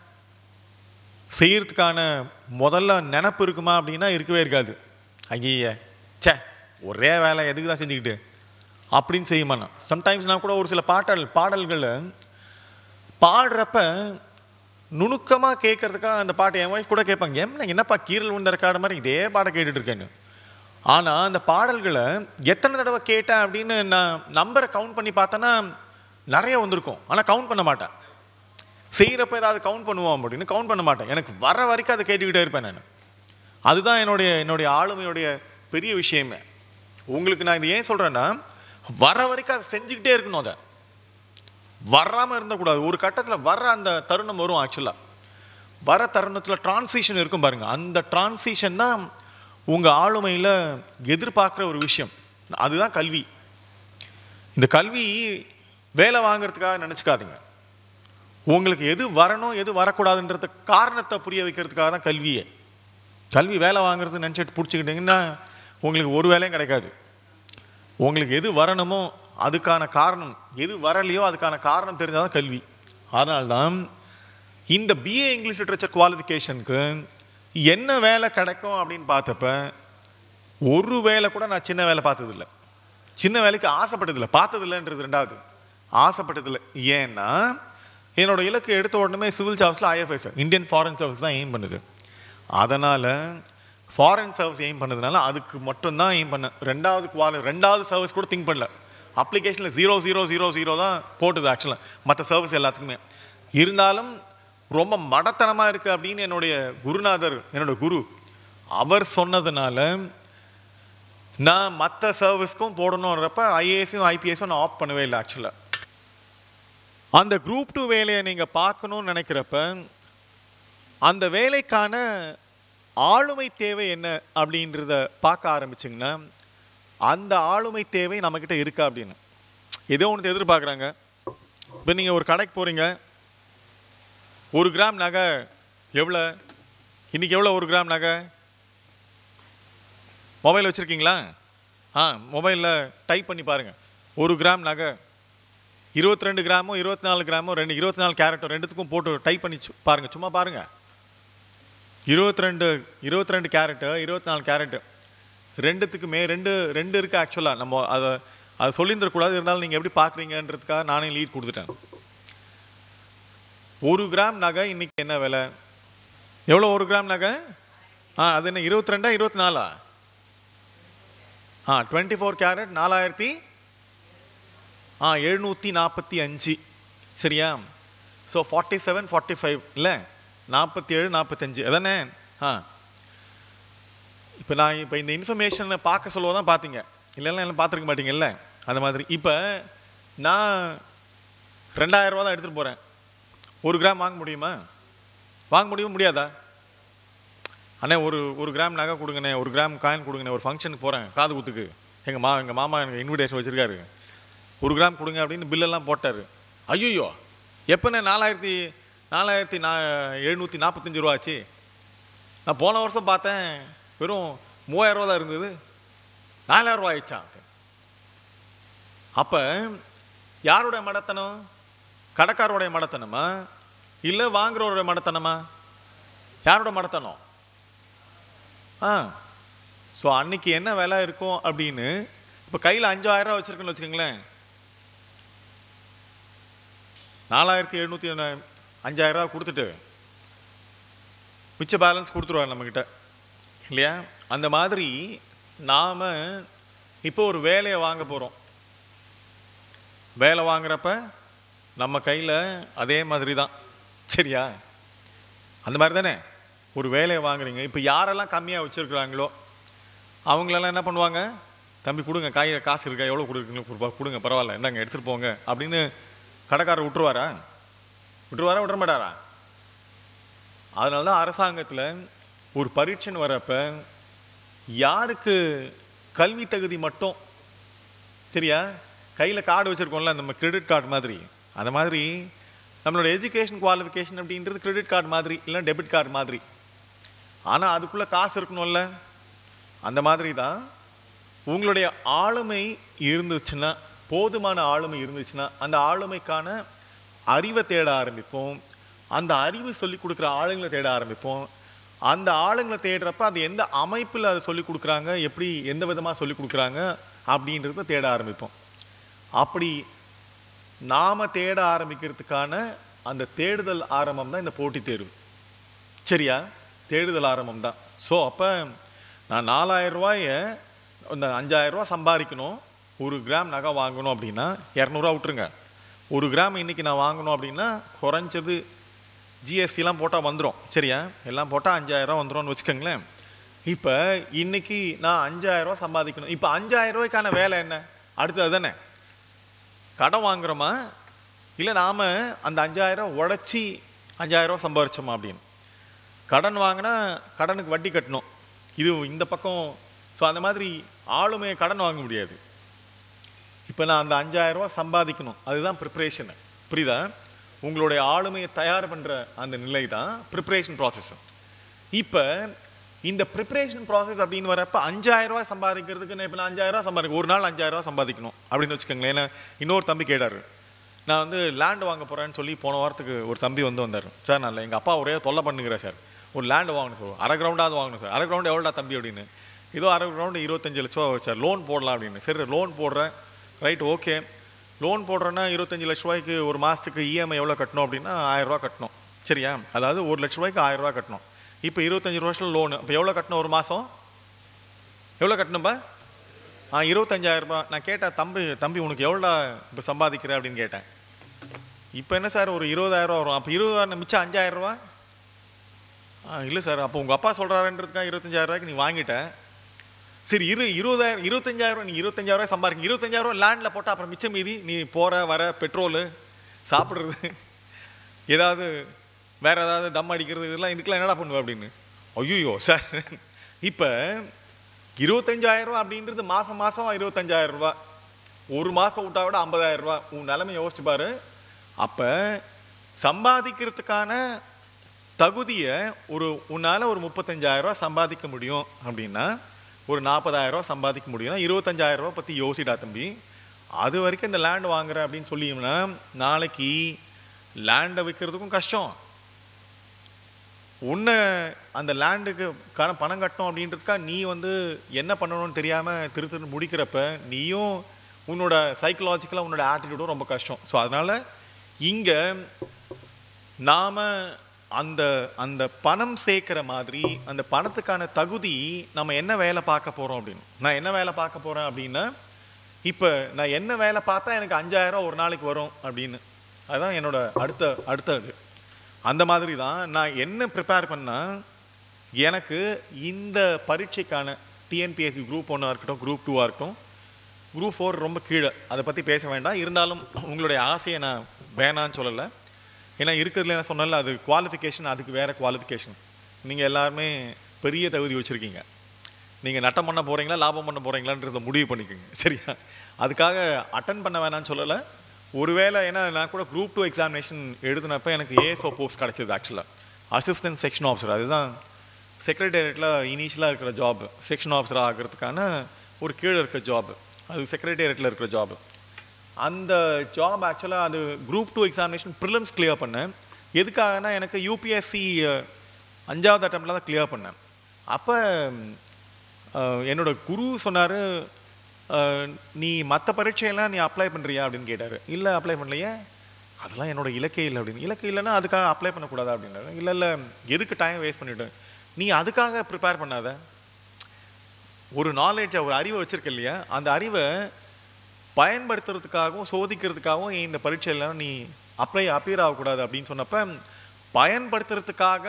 செய்யறதுக்கான முதல்ல நினப்பு இருக்குமா அப்படின்னா இருக்கவே இருக்காது ஐய ச்சே ஒரே வேலை எதுக்கு தான் செஞ்சுக்கிட்டு அப்படின்னு செய்ய மாட்டேன் சம்டைம்ஸ் நான் கூட ஒரு சில பாடல் பாடல்களை பாடுறப்ப நுணுக்கமாக கேட்கறதுக்காக அந்த பாட்டை என் ஒய்ஃப் கூட கேட்பாங்க என்ன என்னப்பா கீரல் விழுந்த ரெக்கார்டு மாதிரி இதே பாட்டை கேட்டுட்டு இருக்கேன்னு ஆனால் அந்த பாடல்களை எத்தனை தடவை கேட்டேன் அப்படின்னு நான் நம்பரை கவுண்ட் பண்ணி பார்த்தேன்னா நிறைய வந்திருக்கும் ஆனால் கவுண்ட் பண்ண மாட்டேன் செய்கிறப்ப ஏதாவது கவுண்ட் பண்ணுவோம் அப்படின்னு கவுண்ட் பண்ண மாட்டேன் எனக்கு வர வரைக்கும் அதை கேட்டுக்கிட்டே இருப்பேன் நான் அதுதான் என்னுடைய என்னுடைய ஆளுமையுடைய பெரிய விஷயமே உங்களுக்கு நான் இது ஏன் சொல்கிறேன்னா வர வரைக்கும் அதை செஞ்சுக்கிட்டே இருக்கணும் அதை வராமல் இருந்தக்கூடாது ஒரு கட்டத்தில் வர அந்த தருணம் வரும் ஆக்சுவலாக வர தருணத்தில் டிரான்சிஷன் இருக்கும் பாருங்க அந்த டிரான்சிஷன் தான் உங்கள் ஆளுமையில் எதிர்பார்க்குற ஒரு விஷயம் அதுதான் கல்வி இந்த கல்வி வேலை வாங்குறதுக்காக நினச்சிக்காதீங்க உங்களுக்கு எது வரணும் எது வரக்கூடாதுன்றது காரணத்தை புரிய வைக்கிறதுக்காக தான் கல்வியே கல்வி வேலை வாங்குறது நினச்சிட்டு பிடிச்சிக்கிட்டிங்கன்னா உங்களுக்கு ஒரு வேலையும் கிடைக்காது உங்களுக்கு எது வரணுமோ அதுக்கான காரணம் எது வரலையோ அதுக்கான காரணம் தெரிஞ்சால் தான் கல்வி அதனால்தான் இந்த பிஏ இங்கிலீஷ் லிட்ரேச்சர் குவாலிஃபிகேஷனுக்கு என்ன வேலை கிடைக்கும் அப்படின்னு பார்த்தப்ப ஒரு வேலை கூட நான் சின்ன வேலை பார்த்ததில்ல சின்ன வேலைக்கு ஆசைப்பட்டதில்லை பார்த்ததில்லைன்றது ரெண்டாவது ஆசைப்பட்டதில்லை ஏன்னா என்னோட இலக்கு எடுத்த உடனே சிவில் சர்வீஸில் ஐஎஃப்எஸ் இந்தியன் ஃபாரின் சர்வீஸ் தான் எய்ம் பண்ணுது அதனால் ஃபாரின் சர்வீஸ் எய்ம் பண்ணதுனால அதுக்கு மட்டும்தான் எய்ம் பண்ணேன் ரெண்டாவது குவாலி ரெண்டாவது சர்வீஸ் கூட திங்க் பண்ணல அப்ளிகேஷனில் ஜீரோ ஜீரோ ஜீரோ ஜீரோ தான் போட்டுது ஆக்சுவலாக மற்ற சர்வீஸ் எல்லாத்துக்குமே இருந்தாலும் ரொம்ப மடத்தனமாக இருக்குது அப்படின்னு என்னுடைய குருநாதர் என்னோட குரு அவர் சொன்னதுனால நான் மற்ற சர்வீஸ்க்கும் போடணுன்றப்ப ஐஏஎஸையும் ஐபிஎஸும் நான் ஆஃப் பண்ணவே இல்லை ஆக்சுவலாக அந்த குரூப் டூ வேலையை நீங்கள் பார்க்கணும்னு நினைக்கிறப்ப அந்த வேலைக்கான ஆளுமை தேவை என்ன அப்படின்றத பார்க்க ஆரம்பிச்சிங்கன்னா அந்த ஆளுமை தேவை நம்மக்கிட்ட இருக்கா அப்படின்னு ஏதோ ஒன்று எதிர்பார்க்குறாங்க இப்போ நீங்கள் ஒரு கடைக்கு போகிறீங்க ஒரு கிராம் நகை எவ்வளோ இன்னைக்கு எவ்வளோ ஒரு கிராம் நகை மொபைல் வச்சுருக்கீங்களா ஆ மொபைலில் டைப் பண்ணி பாருங்கள் ஒரு கிராம் நகை இருபத்தி ரெண்டு கிராமோ இருபத்தி நாலு கிராமோ ரெண்டு இருபத்தி நாலு கேரட்டோ ரெண்டுத்துக்கும் போட்டு டைப் பண்ணி சு- பாருங்க சும்மா பாருங்க இருபத்தி ரெண்டு இருபத்தி ரெண்டு கேரட்டு இருபத்தி நாலு கேரட்டு ரெண்டுத்துக்குமே ரெண்டு ரெண்டு இருக்குது ஆக்சுவலாக நம்ம அதை அதை சொல்லியிருந்துடக்கூடாது இருந்தாலும் நீங்கள் எப்படி பார்க்குறீங்கன்றதுக்காக நானே லீட் கொடுத்துட்டேன் ஒரு கிராம் நகை இன்னைக்கு என்ன விலை எவ்வளோ ஒரு கிராம் நகை ஆ அது என்ன இருபத்தி ரெண்டா இருபத்தி நாலா ஆ டுவெண்ட்டி ஃபோர் கேரட் நாலாயிரத்தி ஆ எழுநூற்றி நாற்பத்தி அஞ்சு சரியா so forty seven forty five இல்லை நாற்பத்தி ஏழு நாற்பத்தஞ்சு அதானே ஆ இப்போ நான் இப்போ இந்த இன்ஃபர்மேஷனை பார்க்க சொல்லுவோம் தான் பார்த்தீங்க இல்லைன்னா எல்லாம் பார்த்துருக்க மாட்டீங்கல்ல அந்த மாதிரி இப்போ நான் ரெண்டாயிரம் ரூபா தான் எடுத்துகிட்டு போகிறேன் ஒரு கிராம் வாங்க முடியுமா வாங்க முடியுமா முடியாதா அண்ணே ஒரு ஒரு கிராம் நகை கொடுங்கண்ணே ஒரு கிராம் காயின் கொடுங்கண்ணே ஒரு ஃபங்க்ஷனுக்கு போகிறேன் காது குத்துக்கு எங்கள் மா எங்கள் மாமா எனக்கு இன்விடேஷன் வச்சுருக்காரு ஒரு கிராம் கொடுங்க அப்படின்னு பில்லெல்லாம் போட்டார் ஐயோ எப்போண்ணே நாலாயிரத்தி நாலாயிரத்தி நா எழுநூற்றி நாற்பத்தஞ்சு ரூபா ஆச்சு நான் போன வருஷம் பார்த்தேன் வெறும் மூவாயிரம் ரூபா தான் இருந்தது நாலாயிரம் ரூபா ஆயிடுச்சா அப்போ யாருடைய மடத்தனம் கடைக்காரோடைய மடத்தனமா இல்லை வாங்குறவருடைய மடத்தனமா யாரோட மடத்தனம் ஆ ஸோ அன்னைக்கு என்ன விலை இருக்கும் அப்படின்னு இப்போ கையில் அஞ்சாயிரம் ரூபா வச்சிருக்கேன்னு வச்சுக்கோங்களேன் நாலாயிரத்தி எழுநூற்றி அஞ்சாயிரம் ரூபா கொடுத்துட்டு மிச்ச பேலன்ஸ் கொடுத்துருவார் நம்மக்கிட்ட இல்லையா அந்த மாதிரி நாம் இப்போ ஒரு வேலையை வாங்க போகிறோம் வேலை வாங்குறப்ப நம்ம கையில் அதே மாதிரி தான் சரியா அந்த மாதிரி தானே ஒரு வேலையை வாங்குறீங்க இப்போ யாரெல்லாம் கம்மியாக வச்சுருக்குறாங்களோ அவங்களெல்லாம் என்ன பண்ணுவாங்க தம்பி கொடுங்க காய் காசு இருக்கா எவ்வளோ கொடுக்குறீங்களோ கொடுப்பா கொடுங்க பரவாயில்ல இந்தாங்க எடுத்துகிட்டு போங்க அப்படின்னு கடைக்காரர் விட்டுருவாரா விட்டுருவாரா விட்டுற மாட்டாரா அதனால தான் அரசாங்கத்தில் ஒரு பரீட்சைன்னு வரப்ப யாருக்கு கல்வி தகுதி மட்டும் சரியா கையில் கார்டு வச்சுருக்கோம்ல நம்ம கிரெடிட் கார்டு மாதிரி அந்த மாதிரி நம்மளோட எஜுகேஷன் குவாலிஃபிகேஷன் அப்படின்றது கிரெடிட் கார்டு மாதிரி இல்லை டெபிட் கார்டு மாதிரி ஆனால் அதுக்குள்ளே காசு இருக்கணும்ல அந்த மாதிரி தான் உங்களுடைய ஆளுமை இருந்துச்சுன்னா போதுமான ஆளுமை இருந்துச்சுன்னா அந்த ஆளுமைக்கான அறிவை தேட ஆரம்பிப்போம் அந்த அறிவு சொல்லி கொடுக்குற ஆளுங்களை தேட ஆரம்பிப்போம் அந்த ஆளுங்களை தேடுறப்ப அது எந்த அமைப்பில் அதை சொல்லி கொடுக்குறாங்க எப்படி எந்த விதமாக சொல்லி கொடுக்குறாங்க அப்படின்றத தேட ஆரம்பிப்போம் அப்படி நாம தேட ஆரம்பிக்கிறதுக்கான அந்த தேடுதல் ஆரம்பம் தான் இந்த போட்டித் தேர்வு சரியா தேடுதல் ஆரம்பம் தான் ஸோ அப்போ நான் நாலாயிரம் ரூபாய இந்த அஞ்சாயிரம் ரூபாய் சம்பாதிக்கணும் ஒரு கிராம் நகை வாங்கணும் அப்படின்னா இரநூறுவா விட்டுருங்க ஒரு கிராம் இன்னைக்கு நான் வாங்கணும் அப்படின்னா குறைஞ்சது ஜிஎஸ்டிலாம் போட்டால் வந்துடும் சரியா எல்லாம் போட்டால் அஞ்சாயிரம் வந்துடும்னு வச்சுக்கோங்களேன் இப்போ இன்னைக்கு நான் அஞ்சாயிரம் ரூபாய் சம்பாதிக்கணும் இப்போ அஞ்சாயிரம் ரூபாய்க்கான வேலை என்ன அடுத்தது தானே கடன் வாங்குறோமா இல்லை நாம் அந்த அஞ்சாயிரம் உடச்சி அஞ்சாயிரம் சம்பாரிச்சோமா அப்படின்னு கடன் வாங்கினா கடனுக்கு வட்டி கட்டணும் இது இந்த பக்கம் ஸோ அந்த மாதிரி ஆளுமையை கடன் வாங்க முடியாது இப்போ நான் அந்த அஞ்சாயிரம் ரூபாய் சம்பாதிக்கணும் அதுதான் ப்ரிப்ரேஷனு புரியுதா உங்களுடைய ஆளுமையை தயார் பண்ணுற அந்த நிலை தான் ப்ரிப்ரேஷன் ப்ராசஸ் இப்போ இந்த ப்ரிப்ரேஷன் ப்ராசஸ் அப்படின்னு வரப்ப அஞ்சாயிரம் ரூபாய் சம்பாதிக்கிறதுக்கு நான் இப்போ நான் அஞ்சாயிரம் ரூபாய் சம்பாதிக்க ஒரு நாள் அஞ்சாயிரம் ரூபாய் சம்பாதிக்கணும் அப்படின்னு வச்சுக்கோங்களேன் ஏன்னா இன்னொரு தம்பி கேட்டார் நான் வந்து லேண்ட் வாங்க போகிறேன்னு சொல்லி போன வாரத்துக்கு ஒரு தம்பி வந்து வந்தார் சார் நான் எங்கள் அப்பா ஒரே தொல்லை பண்ணுங்கிறேன் சார் ஒரு லேண்டு வாங்கணும் சார் அரை கிரவுண்டாவது வாங்கணும் சார் அரை கிரவுண்ட் எவ்வளோடா தம்பி அப்படின்னு ஏதோ அரை கிரவுண்டு இருபத்தஞ்சு லட்ச ரூபா சார் லோன் போடலாம் அப்படின்னு சரி லோன் போடுறேன் ரைட் ஓகே லோன் போடுறேன்னா இருபத்தஞ்சு லட்ச ரூபாய்க்கு ஒரு மாதத்துக்கு இஎம்ஐ எவ்வளோ கட்டணும் அப்படின்னா ஆயிரம் ரூபாய் கட்டணும் சரியா அதாவது ஒரு லட்ச ரூபாய்க்கு ஆயிரம் ரூபாய் கட்டணும் இப்போ இருபத்தஞ்சு வருஷம் லோனு இப்போ எவ்வளோ கட்டணும் ஒரு மாதம் எவ்வளோ கட்டணும்பா ஆ இருபத்தஞ்சாயிரம் ரூபாய் நான் கேட்டேன் தம்பி தம்பி உனக்கு எவ்வளோ இப்போ சம்பாதிக்கிற அப்படின்னு கேட்டேன் இப்போ என்ன சார் ஒரு இருபதாயிரம் ரூபா வரும் அப்போ இருபதாயிரம் மிச்சம் அஞ்சாயிரம் ரூபா ஆ இல்லை சார் அப்போ உங்கள் அப்பா சொல்கிறாருன்றதுக்காக இருபத்தஞ்சாயிரம் ரூபாய்க்கு நீ வாங்கிட்ட சரி இரு இருபதாயிரம் இருபத்தஞ்சாயிரம் நீ இருபத்தஞ்சாயிரம் ரூபாய் சம்பாதிக்க இருபத்தஞ்சாயிரம் ரூபாய் லேண்டில் போட்டால் அப்புறம் மிச்சம் மீதி நீ போகிற வர பெட்ரோலு சாப்பிட்றது ஏதாவது வேற ஏதாவது தம் அடிக்கிறது இதெல்லாம் இதுக்கெல்லாம் என்னடா பண்ணுவ அப்படின்னு ஐயோ சார் இப்போ இருபத்தஞ்சாயிரம் ரூபா அப்படின்றது மாதம் மாதம் இருபத்தஞ்சாயிரம் ரூபா ஒரு மாதம் விட்டா விட ஐம்பதாயிரம் ரூபா உன் நிலைமை யோசிச்சு பாரு அப்போ சம்பாதிக்கிறதுக்கான தகுதியை ஒரு உன்னால் ஒரு முப்பத்தஞ்சாயிரம் ரூபா சம்பாதிக்க முடியும் அப்படின்னா ஒரு நாற்பதாயிரம் ரூபா சம்பாதிக்க முடியும்னா இருபத்தஞ்சாயிரம் ரூபா பற்றி யோசிடா தம்பி அது வரைக்கும் இந்த லேண்ட் வாங்குற அப்படின்னு சொல்லிங்கன்னா நாளைக்கு லேண்டை விற்கிறதுக்கும் கஷ்டம் உன்னை அந்த லேண்டுக்கு கான பணம் கட்டணும் அப்படின்றதுக்காக நீ வந்து என்ன பண்ணணும்னு தெரியாமல் திரு திரு முடிக்கிறப்ப நீயும் உன்னோட சைக்கலாஜிக்கலாக உன்னோட ஆட்டிடியூடும் ரொம்ப கஷ்டம் ஸோ அதனால் இங்கே நாம் அந்த அந்த பணம் சேர்க்குற மாதிரி அந்த பணத்துக்கான தகுதி நம்ம என்ன வேலை பார்க்க போகிறோம் அப்படின்னு நான் என்ன வேலை பார்க்க போகிறேன் அப்படின்னா இப்போ நான் என்ன வேலை பார்த்தா எனக்கு அஞ்சாயிரம் ஒரு நாளைக்கு வரும் அப்படின்னு அதுதான் என்னோட அடுத்த அடுத்தது அந்த மாதிரி தான் நான் என்ன ப்ரிப்பேர் பண்ணால் எனக்கு இந்த பரீட்சைக்கான டிஎன்பிஎஸ்சி குரூப் ஒன்னாக இருக்கட்டும் குரூப் டூவாக இருக்கட்டும் குரூப் ஃபோர் ரொம்ப கீழே அதை பற்றி பேச வேண்டாம் இருந்தாலும் உங்களுடைய ஆசையை நான் வேணான்னு சொல்லலை ஏன்னா இருக்கிறதுல என்ன சொன்னால அது குவாலிஃபிகேஷன் அதுக்கு வேறு குவாலிஃபிகேஷன் நீங்கள் எல்லாருமே பெரிய தகுதி வச்சுருக்கீங்க நீங்கள் நட்டம் பண்ண போகிறீங்களா லாபம் பண்ண போகிறீங்களான்றத முடிவு பண்ணிக்கோங்க சரியா அதுக்காக அட்டன் பண்ண வேணாம்னு சொல்லலை ஒருவேளை ஏன்னா நான் கூட குரூப் டூ எக்ஸாமினேஷன் எழுதினப்ப எனக்கு ஏஎஸ்ஓ போஸ்ட் கிடச்சிது ஆக்சுவலாக அசிஸ்டன்ட் செக்ஷன் ஆஃபீஸர் அதுதான் செக்ரட்டேரியட்டில் இனிஷியலாக இருக்கிற ஜாப் செக்ஷன் ஆஃபீஸர் ஆகிறதுக்கான ஒரு கீழே இருக்கிற ஜாப் அது செக்ரட்டேரியட்டில் இருக்கிற ஜாப் அந்த ஜாப் ஆக்சுவலாக அது group two examination prelims clear பண்ணேன் எதுக்காகனா எனக்கு யூபிஎஸ்சி அஞ்சாவது அட்டம்ப்டில் தான் கிளியர் பண்ணேன் அப்போ என்னோட குரு சொன்னார் நீ மற்ற பரீட்சையெல்லாம் நீ அப்ளை பண்ணுறியா அப்படின்னு கேட்டார் இல்லை அப்ளை பண்ணலையே அதெல்லாம் என்னோட இலக்கே இல்லை அப்படின்னு இலக்கு இல்லைன்னா அதுக்காக அப்ளை பண்ணக்கூடாதா அப்படின்னாரு இல்லை இல்லை எதுக்கு டைம் வேஸ்ட் பண்ணிவிட்டு நீ அதுக்காக ப்ரிப்பேர் பண்ணாத ஒரு நாலேஜ் ஒரு அறிவை வச்சிருக்க இல்லையா அந்த அறிவை பயன்படுத்துறதுக்காகவும் சோதிக்கிறதுக்காகவும் இந்த பரீட்சையெல்லாம் நீ அப்ளை அப்பியர் ஆகக்கூடாது அப்படின்னு சொன்னப்ப பயன்படுத்துறதுக்காக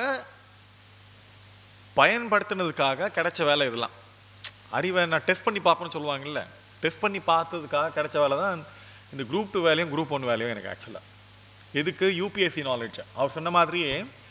பயன்படுத்தினதுக்காக கிடைச்ச வேலை இதெல்லாம் அறிவை நான் டெஸ்ட் பண்ணி பார்ப்பேன்னு சொல்லுவாங்கல்ல டெஸ்ட் பண்ணி பார்த்ததுக்காக கிடைச்ச வேலை தான் இந்த குரூப் டூ வேலையும் குரூப் ஒன் வேலையும் எனக்கு ஆக்சுவலாக எதுக்கு யூபிஎஸ்சி நாலேஜ் அவர் சொன்ன மாதிரியே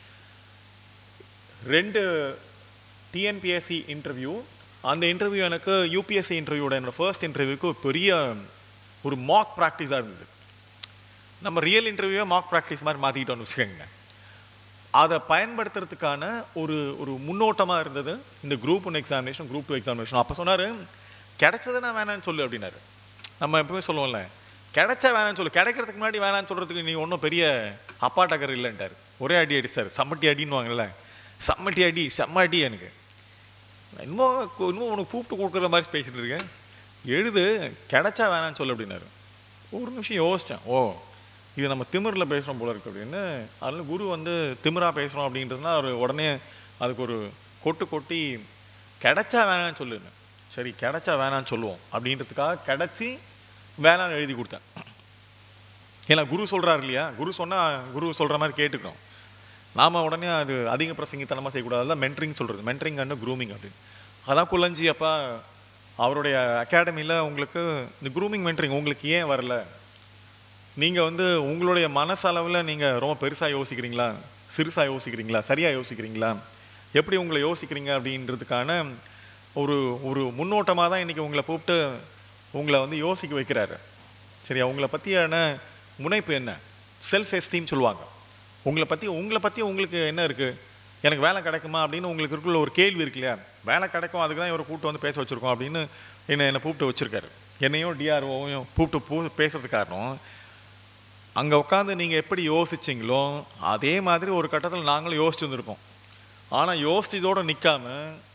ரெண்டு டிஎன்பிஎஸ்சி இன்டர்வியூ அந்த இன்டர்வியூ எனக்கு யூபிஎஸ்சி இன்டர்வியூட என்னோட ஃபர்ஸ்ட் இன்டர்வியூக்கு ஒரு பெரிய ஒரு மாக் ப்ராக்டிஸாக இருந்தது நம்ம ரியல் இன்டர்வியூவை மாக் ப்ராக்டிஸ் மாதிரி மாற்றிக்கிட்டோம்னு வச்சுக்கோங்க அதை பயன்படுத்துறதுக்கான ஒரு ஒரு முன்னோட்டமாக இருந்தது இந்த group one examination group two examination அப்போ சொன்னார் கிடைச்சதை நான் வேணான்னு சொல்லு அப்படின்னாரு நம்ம எப்பவுமே சொல்லுவோம்ல கிடைச்சா வேணான்னு சொல்லு கிடைக்கிறதுக்கு முன்னாடி வேணான்னு சொல்கிறதுக்கு நீ ஒன்றும் பெரிய அப்பா டக்கர் இல்லைன்ட்டார் ஒரே அடி அடிச்சார் சம்மட்டி அடின்னுவாங்கல்ல சம்மட்டி அடி செம்ம அடி எனக்கு இன்னும் இன்னும் உனக்கு கூப்பிட்டு கொடுக்குற மாதிரி பேசிட்டு இருக்கேன் எழுது கிடைச்சா வேணான்னு சொல்லு அப்படின்னாரு ஒரு நிமிஷம் யோசித்தேன் ஓ இது நம்ம திமிரில் பேசுகிறோம் போல இருக்கு அப்படின்னு அதில் குரு வந்து திமிரா பேசுகிறோம் அப்படின்றதுனா அவர் உடனே அதுக்கு ஒரு கொட்டு கொட்டி கிடைச்சா வேணான்னு சொல்லுங்க சரி கிடைச்சா வேணான்னு சொல்லுவோம் அப்படின்றதுக்காக கிடைச்சி வேணான்னு எழுதி கொடுத்தேன் ஏன்னா குரு சொல்கிறார் இல்லையா குரு சொன்னால் குரு சொல்கிற மாதிரி கேட்டுக்கிறோம் நாம் உடனே அது அதிக பிரசங்கித்தனமாக செய்யக்கூடாது தான் மென்ட்ரிங் சொல்கிறது மென்ட்ரிங் அண்ட் க்ரூமிங் அப்படின்னு அதான் குள்ளஞ்சி அப்பா அவருடைய அகாடமியில் உங்களுக்கு இந்த க்ரூமிங் மென்ட்ரிங் உங்களுக்கு ஏன் வரல நீங்கள் வந்து உங்களுடைய மனசளவில் நீங்கள் ரொம்ப பெருசாக யோசிக்கிறீங்களா சிறுசாக யோசிக்கிறீங்களா சரியாக யோசிக்கிறீங்களா எப்படி உங்களை யோசிக்கிறீங்க அப்படின்றதுக்கான ஒரு ஒரு முன்னோட்டமாக தான் இன்றைக்கி உங்களை கூப்பிட்டு உங்களை வந்து யோசிக்க வைக்கிறாரு சரியா உங்களை பற்றியான முனைப்பு என்ன செல்ஃப் எஸ்டீம் சொல்லுவாங்க உங்களை பற்றி உங்களை பற்றி உங்களுக்கு என்ன இருக்குது எனக்கு வேலை கிடைக்குமா அப்படின்னு உங்களுக்கு இருக்குள்ள ஒரு கேள்வி இருக்கு இல்லையா வேலை கிடைக்கும் அதுக்கு தான் இவரை கூப்பிட்டு வந்து பேச வச்சுருக்கோம் அப்படின்னு என்னை என்னை கூப்பிட்டு வச்சுருக்காரு என்னையும் டிஆர்ஓவையும் கூப்பிட்டு பூ பேசுறதுக்கு காரணம் அங்கே உட்காந்து நீங்கள் எப்படி யோசிச்சிங்களோ அதே மாதிரி ஒரு கட்டத்தில் நாங்களும் யோசிச்சு வந்திருப்போம் ஆனால் யோசிச்சதோடு நிற்காம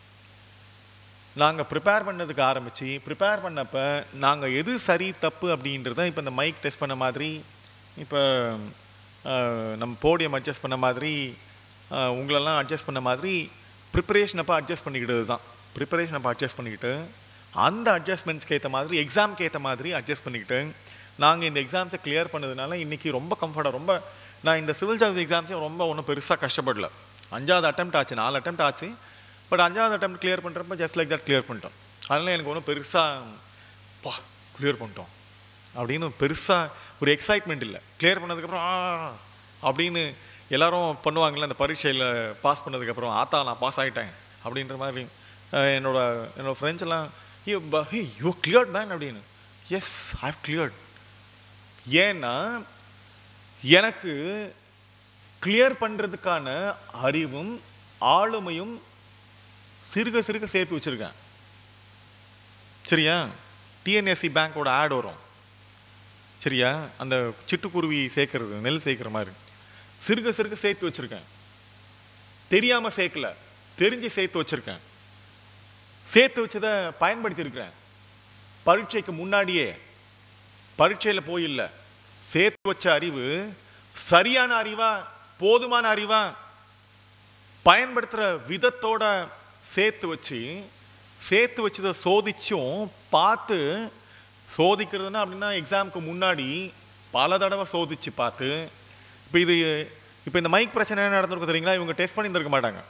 நாங்கள் ப்ரிப்பேர் பண்ணதுக்கு ஆரம்பித்து ப்ரிப்பேர் பண்ணப்போ நாங்கள் எது சரி தப்பு அப்படின்றத இப்போ இந்த மைக் டெஸ்ட் பண்ண மாதிரி இப்போ நம்ம போடியம் அட்ஜஸ்ட் பண்ண மாதிரி அஹ், உங்களெல்லாம் அட்ஜஸ்ட் பண்ண மாதிரி ப்ரிப்பரேஷன் அப்போ அட்ஜஸ்ட் பண்ணிக்கிட்டது தான் ப்ரிப்பரேஷன் அப்போ அட்ஜஸ்ட் பண்ணிக்கிட்டு அந்த அட்ஜஸ்ட்மெண்ட்ஸ்க்கு ஏற்ற மாதிரி எக்ஸாம்க்கு ஏற்ற மாதிரி அட்ஜஸ்ட் பண்ணிக்கிட்டு நாங்கள் இந்த எக்ஸாம்ஸை கிளியர் பண்ணதுனால இன்றைக்கி ரொம்ப கம்ஃபர்ட்டாக ரொம்ப நான் இந்த சிவில் சர்வீஸ் எக்ஸாம்ஸையும் ரொம்ப ஒன்றும் பெருசாக கஷ்டப்படல அஞ்சாவது அட்டெம்ப்ட் ஆச்சு நாலு அட்டெம்ப்ட் ஆச்சு பட் அஞ்சாவது அட்டெம்ப்ட் கிளியர் பண்ணுறப்ப ஜஸ்ட் லைக் தட் கிளியர் பண்ணிட்டோம் அதனால எனக்கு ஒன்றும் பெருசாக பா கிளியர் பண்ணிட்டோம் அப்படின்னு பெருசாக ஒரு எக்ஸைட்மெண்ட் இல்லை கிளியர் பண்ணதுக்கப்புறம் ஆ அப்படின்னு எல்லாரும் பண்ணுவாங்கல்ல அந்த பரீட்சையில் பாஸ் பண்ணதுக்கப்புறம் ஆத்தா நான் பாஸ் ஆகிட்டேன் அப்படின்ற மாதிரி அஹ், என்னோட என்னோட ஃப்ரெண்ட்ஸ் எல்லாம் ஹே யூ கிளியர்ட் மேன் அப்படின்னு எஸ் ஐ கிளியர்ட் ஏன்னா எனக்கு கிளியர் பண்ணுறதுக்கான அறிவும் ஆளுமையும் சிறுக சிறுக சேர்த்து வச்சுருக்கேன் சரியா டிஎன்எஸ்சி பேங்க்கோட ஆட் வரும் சரியா அந்த சிட்டுக்குருவி சேர்க்கறது நெல் சேர்க்கிற மாதிரி சிறுக சிறுக சேர்த்து வச்சிருக்கேன் தெரியாம சேர்க்கல தெரிஞ்சு சேர்த்து வச்சிருக்கேன் சேர்த்து வச்சதை பயன்படுத்தி இருக்கிறேன் பரீட்சைக்கு முன்னாடியே பரீட்சையில போய் இல்ல சேர்த்து வச்ச அறிவு சரியான அறிவா போதுமான அறிவா பயன்படுத்துற விதத்தோட சேர்த்து வச்சு சேர்த்து வச்சதை சோதிச்சும் பார்த்து சோதிக்கிறதுனா அப்படின்னா எக்ஸாமுக்கு முன்னாடி பல தடவை சோதிச்சு பார்த்து இப்போ இது இப்போ இந்த மைக் பிரச்சனை என்ன நடந்திருக்கும் தெரியுங்களா இவங்க டெஸ்ட் பண்ணியிருந்திருக்க மாட்டாங்க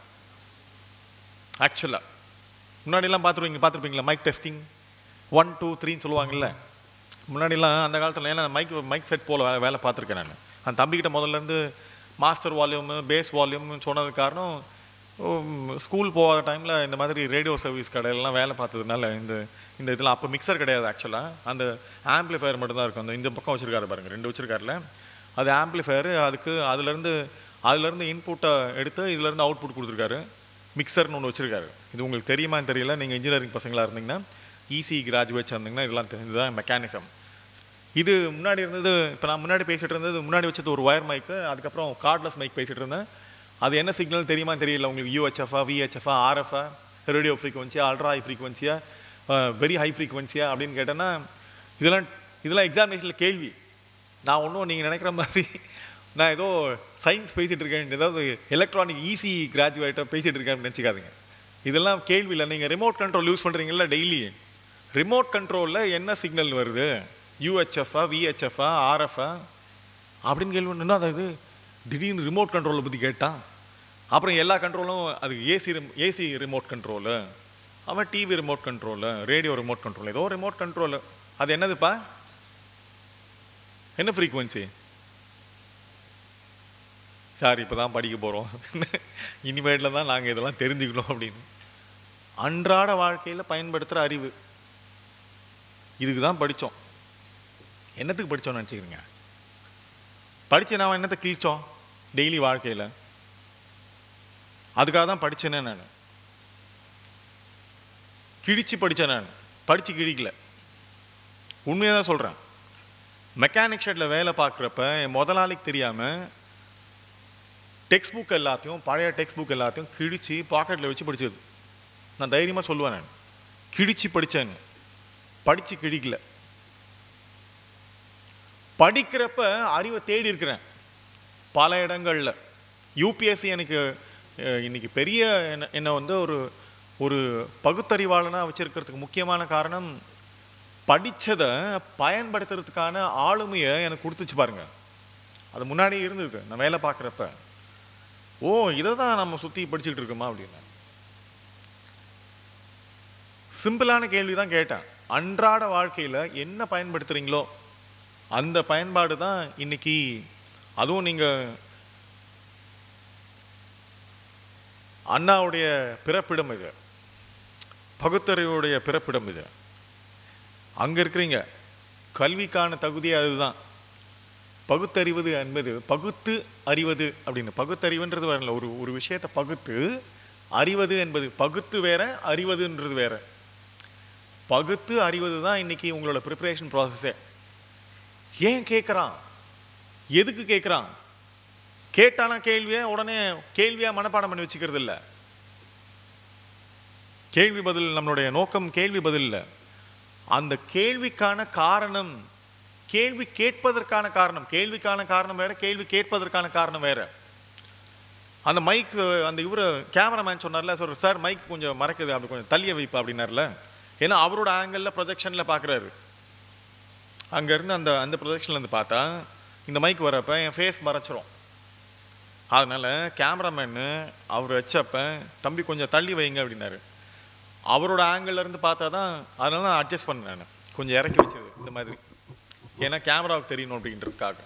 ஆக்சுவலாக முன்னாடிலாம் பார்த்துருவீங்க பார்த்துருப்பீங்களா மைக் டெஸ்டிங் ஒன் டூ த்ரீன்னு சொல்லுவாங்கல்ல முன்னாடிலாம் அந்த காலத்தில் ஏன்னா மைக் மைக் செட் போல் வேலை வேலை பார்த்துருக்கேன் நான் அந்த தம்பிக்கிட்ட முதல்ல இருந்து மாஸ்டர் வால்யூமு பேஸ் வால்யூம்னு சொன்னது காரணம் ஸ்கூல் போகாத டைமில் இந்த மாதிரி ரேடியோ சர்வீஸ் கடையிலலாம் வேலை பார்த்ததுனால இந்த இந்த இதில் அப்போ மிக்சர் கிடையாது ஆக்சுவலாக அந்த ஆம்ப்ளிஃபயர் மட்டும் தான் இருக்கும் அந்த இந்த பக்கம் வச்சிருக்காரு பாருங்க ரெண்டு வச்சிருக்காருல அது ஆம்ப்ளிஃபயர் அதுக்கு அதுலேருந்து அதுலேருந்து இன்புட்டை எடுத்து இதுலேருந்து அவுட்புட் கொடுத்துருக்காரு மிக்சர்னு ஒன்று வச்சிருக்காரு இது உங்களுக்கு தெரியுமான்னு தெரியல நீங்கள் இன்ஜினியரிங் பசங்களாக இருந்தீங்கன்னா ஈசி கிராஜுவேட்ஸ் இருந்தீங்கன்னா இதெல்லாம் தெரி- இதுதான் மெக்கானிசம் இது முன்னாடி இருந்தது இப்போ நான் முன்னாடி பேசிட்டு இருந்தது முன்னாடி வச்சது ஒரு ஒயர் மைக்கு அதுக்கப்புறம் கார்ட்லெஸ் மைக் பேசிட்டு இருந்தேன் அது என்ன சிக்னல் தெரியுமா தெரியல உங்களுக்கு யூஹெச்எஃப்ஆ விஹெச்எஃப்ஆ ஆர்எஃப்ஆ ரேடியோ ஃப்ரீக்வன்சியா அல்ட்ரா ஹை ஃப்ரீக்வன்சியா வெரி ஹை ஃப்ரீக்வன்சியா அப்படின்னு கேட்டேன்னா இதெல்லாம் இதெல்லாம் எக்ஸாமினேஷனில் கேள்வி நான் ஒன்றும் நீங்கள் நினைக்கிற மாதிரி நான் ஏதோ சயின்ஸ் பேசிட்டு இருக்கேன் ஏதாவது எலக்ட்ரானிக் ஈஸி கிராஜுவேட்டாக பேசிட்டு இருக்கேன்னு நினச்சிக்காதீங்க இதெல்லாம் கேள்வி இல்லை நீங்கள் ரிமோட் கண்ட்ரோல் யூஸ் பண்ணுறீங்கல்ல டெய்லி ரிமோட் கண்ட்ரோலில் என்ன சிக்னல் வருது யூஹெச்எஃப்ஆ விஹெச்எஃப்ஆ ஆர்எஃப்ஆ அப்படின்னு கேள்வி ஒன்று அது இது திடீர்னு ரிமோட் கண்ட்ரோலை பற்றி கேட்டான் அப்புறம் எல்லா கண்ட்ரோலும் அது ஏசி ஏசி ரிமோட் கண்ட்ரோலு அவன் TV remote control radio remote control ஏதோ ரிமோட் கண்ட்ரோலு அது என்னதுப்பா என்ன ஃப்ரீக்குவன்சி சார் இப்போ தான் படிக்க போகிறோம் இனிமேட்டில் தான் நாங்கள் இதெல்லாம் தெரிஞ்சுக்கணும் அப்படின்னு அன்றாட வாழ்க்கையில் பயன்படுத்துகிற அறிவு இதுக்கு தான் படித்தோம் என்னத்துக்கு படித்தோம்னு நினச்சிக்கிறீங்க படித்து நான் என்னத்தை கிழிச்சோம் டெய்லி வாழ்க்கையில் அதுக்காக தான் படித்தேனே நான் கிழிச்சு படித்தேன் நான் படித்து கிழிக்கல உண்மையாக தான் சொல்கிறேன் மெக்கானிக் ஷெட்டில் வேலை பார்க்குறப்ப என் முதலாளிக்கு தெரியாமல் டெக்ஸ்ட் புக் எல்லாத்தையும் பழைய டெக்ஸ்ட் புக் எல்லாத்தையும் கிழிச்சு பாக்கெட்டில் வச்சு படிச்சது நான் தைரியமாக சொல்லுவேன் நான் கிழிச்சு படித்தேன் படித்து கிழிக்கல படிக்கிறப்ப அறிவை தேடி இருக்கிறேன் பல இடங்கள்ல யூபிஎஸ்சி எனக்கு அஹ், இன்னைக்கு பெரிய என்ன- என்னை வந்து ஒரு ஒரு பகுத்தறிவாளனா வச்சிருக்கிறதுக்கு முக்கியமான காரணம் படிச்சதை பயன்படுத்துறதுக்கான ஆளுமையை எனக்கு கொடுத்துச்சு பாருங்க அது முன்னாடி இருந்தது நான் வேலை பார்க்குறப்ப ஓ இதை தான் நம்ம சுற்றி படிச்சுக்கிட்டு இருக்கோமா அப்படின்னு சிம்பிளான கேள்வி தான் கேட்டேன் அன்றாட வாழ்க்கையில் என்ன பயன்படுத்துறீங்களோ அந்த பயன்பாடு தான் இன்னைக்கு அதுவும் நீங்கள் அண்ணாவுடைய பிறப்பிடம் இது பகுத்தறிவுடைய பிறப்பிடம் இது அங்கே இருக்கிறீங்க கல்விக்கான தகுதி அதுதான் பகுத்தறிவது என்பது பகுத்து அறிவது அப்படின்னு பகுத்தறிவுன்றது வரல ஒரு ஒரு விஷயத்தை பகுத்து அறிவது என்பது பகுத்து வேற அறிவதுன்றது வேற பகுத்து அறிவது தான் இன்னைக்கு உங்களோட ப்ரிப்பரேஷன் ப்ராசஸே ஏன் கேட்குறான் எதுக்கு கேட்குறான் கேட்டானா கேள்வியை உடனே கேள்வியா மனப்பாடம் பண்ணி வச்சுக்கிறது இல்ல கேள்வி பதில் நம்மளுடைய நோக்கம் கேள்வி பதில் இல்ல அந்த கேள்விக்கான காரணம் கேள்வி கேட்பதற்கான காரணம் கேள்விக்கான காரணம் வேற கேள்வி கேட்பதற்கான காரணம் வேற அந்த மைக் அந்த இவரு கேமராமேன் சொன்னார்ல சார் சார் மைக் கொஞ்சம் மறைக்குது அப்படி கொஞ்சம் தள்ளிய வைப்பு அப்படின்னார்ல ஏன்னா அவரோட ஆங்கிளில் ப்ரொஜெக்ஷனில் பார்க்குறாரு அங்கேருந்து அந்த அந்த ப்ரொஜெக்ஷன்ல இருந்து பார்த்தா இந்த மைக் வரப்ப என் ஃபேஸ் மறைச்சிரும் அதனால கேமராமேனு அவர் வச்சப்ப தம்பி கொஞ்சம் தள்ளி வைங்க அப்படின்னாரு அவரோட ஆங்கிள் இருந்து பார்த்தா தான் அதனால நான் அட்ஜஸ்ட் பண்ணேன் நான் கொஞ்சம் இறக்கி வச்சது இந்த மாதிரி ஏன்னா கேமராவுக்கு தெரியணும் அப்படின்றதுக்காக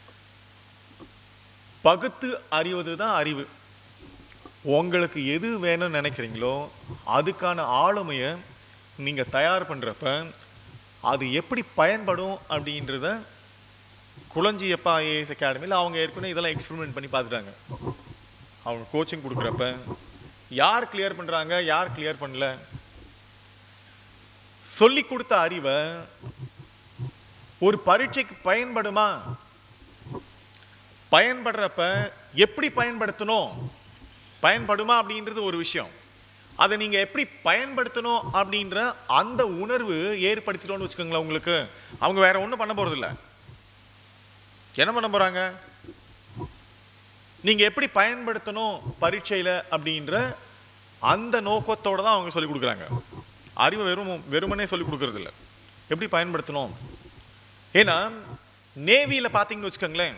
பகுத்து அறிவது தான் அறிவு உங்களுக்கு எது வேணும்னு நினைக்கிறீங்களோ அதுக்கான ஆளுமையை நீங்க தயார் பண்றப்ப அது எப்படி பயன்படும் அப்படின்றத குளஞ்சியப்பா ஐஏஎஸ் அகாடமியில் அவங்க ஏற்கனவே இதெல்லாம் எக்ஸ்பெரிமெண்ட் பண்ணி பார்த்துட்டாங்க அவங்க கோச்சிங் கொடுக்குறப்ப யார் கிளியர் பண்றாங்க யார் கிளியர் பண்ணல சொல்லி கொடுத்த அறிவை ஒரு பரீட்சைக்கு பயன்படுமா பயன்படுறப்ப எப்படி பயன்படுத்தணும் பயன்படுமா அப்படின்றது ஒரு விஷயம் அதை நீங்க எப்படி பயன்படுத்தணும் அப்படின்ற அந்த உணர்வு ஏற்படுத்திட்டோம்னு வச்சுக்கோங்களேன் உங்களுக்கு அவங்க வேற ஒண்ணும் பண்ண போறது இல்ல என்ன பண்ண போறாங்க நீங்க எப்படி பயன்படுத்தணும் பரீட்சையில அப்படின்ற அந்த நோக்கத்தோட தான் அவங்க சொல்லி கொடுக்குறாங்க அறிவை வெறும் வெறுமனே சொல்லி கொடுக்கறது இல்ல எப்படி பயன்படுத்தணும் ஏன்னா நேவியில பாத்தீங்கன்னு வச்சுக்கோங்களேன்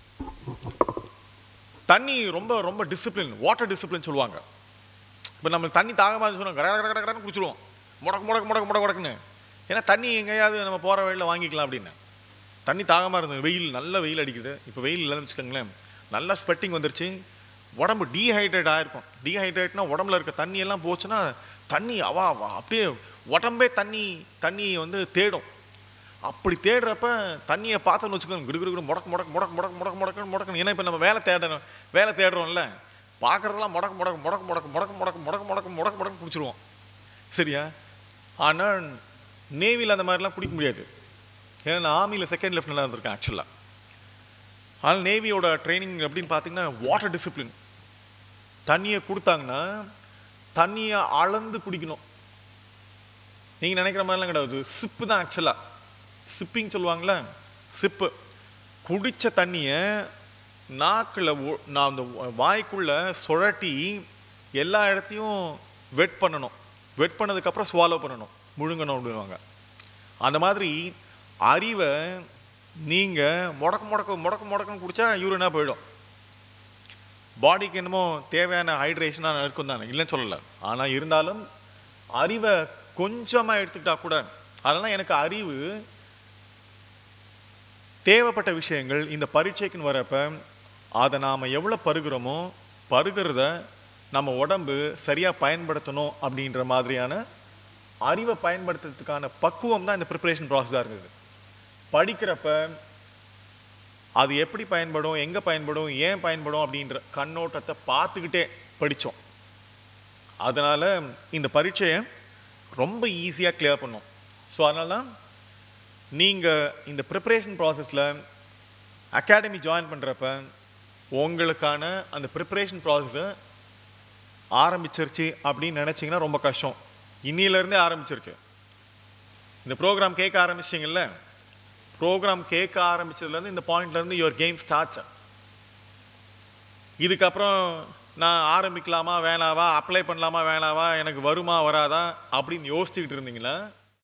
தண்ணி ரொம்ப ரொம்ப டிசிப்ளின் வாட்டர் டிசிப்ளின் சொல்லுவாங்க இப்போ நம்ம தண்ணி தாகமாக சொன்னோம் கட கட கட கடன்னு குடிச்சிருவோம் முடக்கு முடக்கு முடக்கு முடக்கு முடக்குன்னு ஏன்னா தண்ணி எங்கேயாவது நம்ம போகிற வழியில் வாங்கிக்கலாம் அப்படின்னு தண்ணி தாகமாக இருந்தது வெயில் நல்ல வெயில் அடிக்குது இப்போ வெயில் இல்லைன்னு வச்சுக்கோங்களேன் நல்லா ஸ்வெட்டிங் வந்துருச்சு உடம்பு டீஹைட்ரேட் ஆயிருக்கும் டீஹைட்ரேட்னா உடம்புல இருக்க தண்ணி எல்லாம் போச்சுன்னா தண்ணி அவா அவா அப்படியே உடம்பே தண்ணி தண்ணி வந்து தேடும் அப்படி தேடுறப்ப தண்ணியை பார்த்தோன்னு வச்சுக்கோங்க கிடு கிடு கிடு முடக்கு முடக்கு முடக்கு முடக்கு முடக்கு முடக்கு முடக்கு ஏன்னா இப்போ நம்ம வேலை தேடணும் வேலை தேடுறோம்ல பார்க்குறதெல்லாம் முடக்கு முடக்கு முடக்கு முடக்கு முடக்கு முடக்கு முடக்கு முடக்கு முடக்கு முடக்கு குடிச்சிருவோம் சரியா ஆனால் நேவியில் அந்த மாதிரிலாம் குடிக்க முடியாது ஏன்னா நான் ஆர்மியில் செகண்ட் லெஃப்டினலாக இருந்திருக்கேன் ஆக்சுவலாக ஆனால் நேவியோட ட்ரைனிங் அப்படின்னு பார்த்தீங்கன்னா வாட்டர் டிசிப்ளின் தண்ணியை கொடுத்தாங்கன்னா தண்ணியை அளந்து குடிக்கணும் நீங்கள் நினைக்கிற மாதிரிலாம் கிடையாது சிப்பு தான் ஆக்சுவலாக சிப்பிங் சொல்லுவாங்களே சிப்பு குடிச்ச தண்ணியை நாக்கில் நான் அந்த வாய்க்குள்ள சுழட்டி எல்லா இடத்தையும் வெட் பண்ணணும் வெட் பண்ணதுக்கப்புறம் ஸ்வாலோ பண்ணணும் முழுங்கணும் அப்படின்வாங்க அந்த மாதிரி அறிவை நீங்கள் முடக்கு முடக்கு முடக்கு முடக்குன்னு குடிச்சா யூரினா போயிடும் பாடிக்கு என்னமோ தேவையான ஹைட்ரேஷனாக இருக்கும் தானே இல்லைன்னு சொல்லலை ஆனால் இருந்தாலும் அறிவை கொஞ்சமாக எடுத்துக்கிட்டா கூட அதெல்லாம் எனக்கு அறிவு தேவைப்பட்ட விஷயங்கள் இந்த பரீட்சைக்குன்னு வரப்ப அதை நாம் எவ்வளோ பருகிறோமோ பருகிறத நம்ம உடம்பு சரியாக பயன்படுத்தணும் அப்படின்ற மாதிரியான அறிவை பயன்படுத்துறதுக்கான பக்குவம் தான் இந்த ப்ரிப்பரேஷன் ப்ராசஸாக இருக்குது படிக்கிறப்ப அது எப்படி பயன்படும் எங்கே பயன்படும் ஏன் பயன்படும் அப்படின்ற கண்ணோட்டத்தை பார்த்துக்கிட்டே படித்தோம் அதனால் இந்த பரீட்சையை ரொம்ப ஈஸியாக கிளியர் பண்ணோம் ஸோ அதனால தான் நீங்கள் இந்த ப்ரிப்பரேஷன் ப்ராசஸில் அகாடமி ஜாயின் பண்ணுறப்ப உங்களுக்கான அந்த ப்ரிப்பரேஷன் ப்ராசஸை ஆரம்பிச்சிருச்சு அப்படின்னு நினச்சிங்கன்னா ரொம்ப கஷ்டம் இன்னிலேருந்தே ஆரம்பிச்சிருச்சு இந்த ப்ரோக்ராம் கேட்க ஆரம்பிச்சிட்டிங்கல்ல ப்ரோக்ராம் கேட்க ஆரம்பிச்சதுலேருந்து இந்த பாயிண்ட்லேருந்து யுவர் கேம் ஸ்டார்ட்ஸ் இதுக்கப்புறம் நான் ஆரம்பிக்கலாமா வேணாவா அப்ளை பண்ணலாமா வேணாவா எனக்கு வருமா வராதா அப்படின்னு யோசிச்சுக்கிட்டு இருந்தீங்களா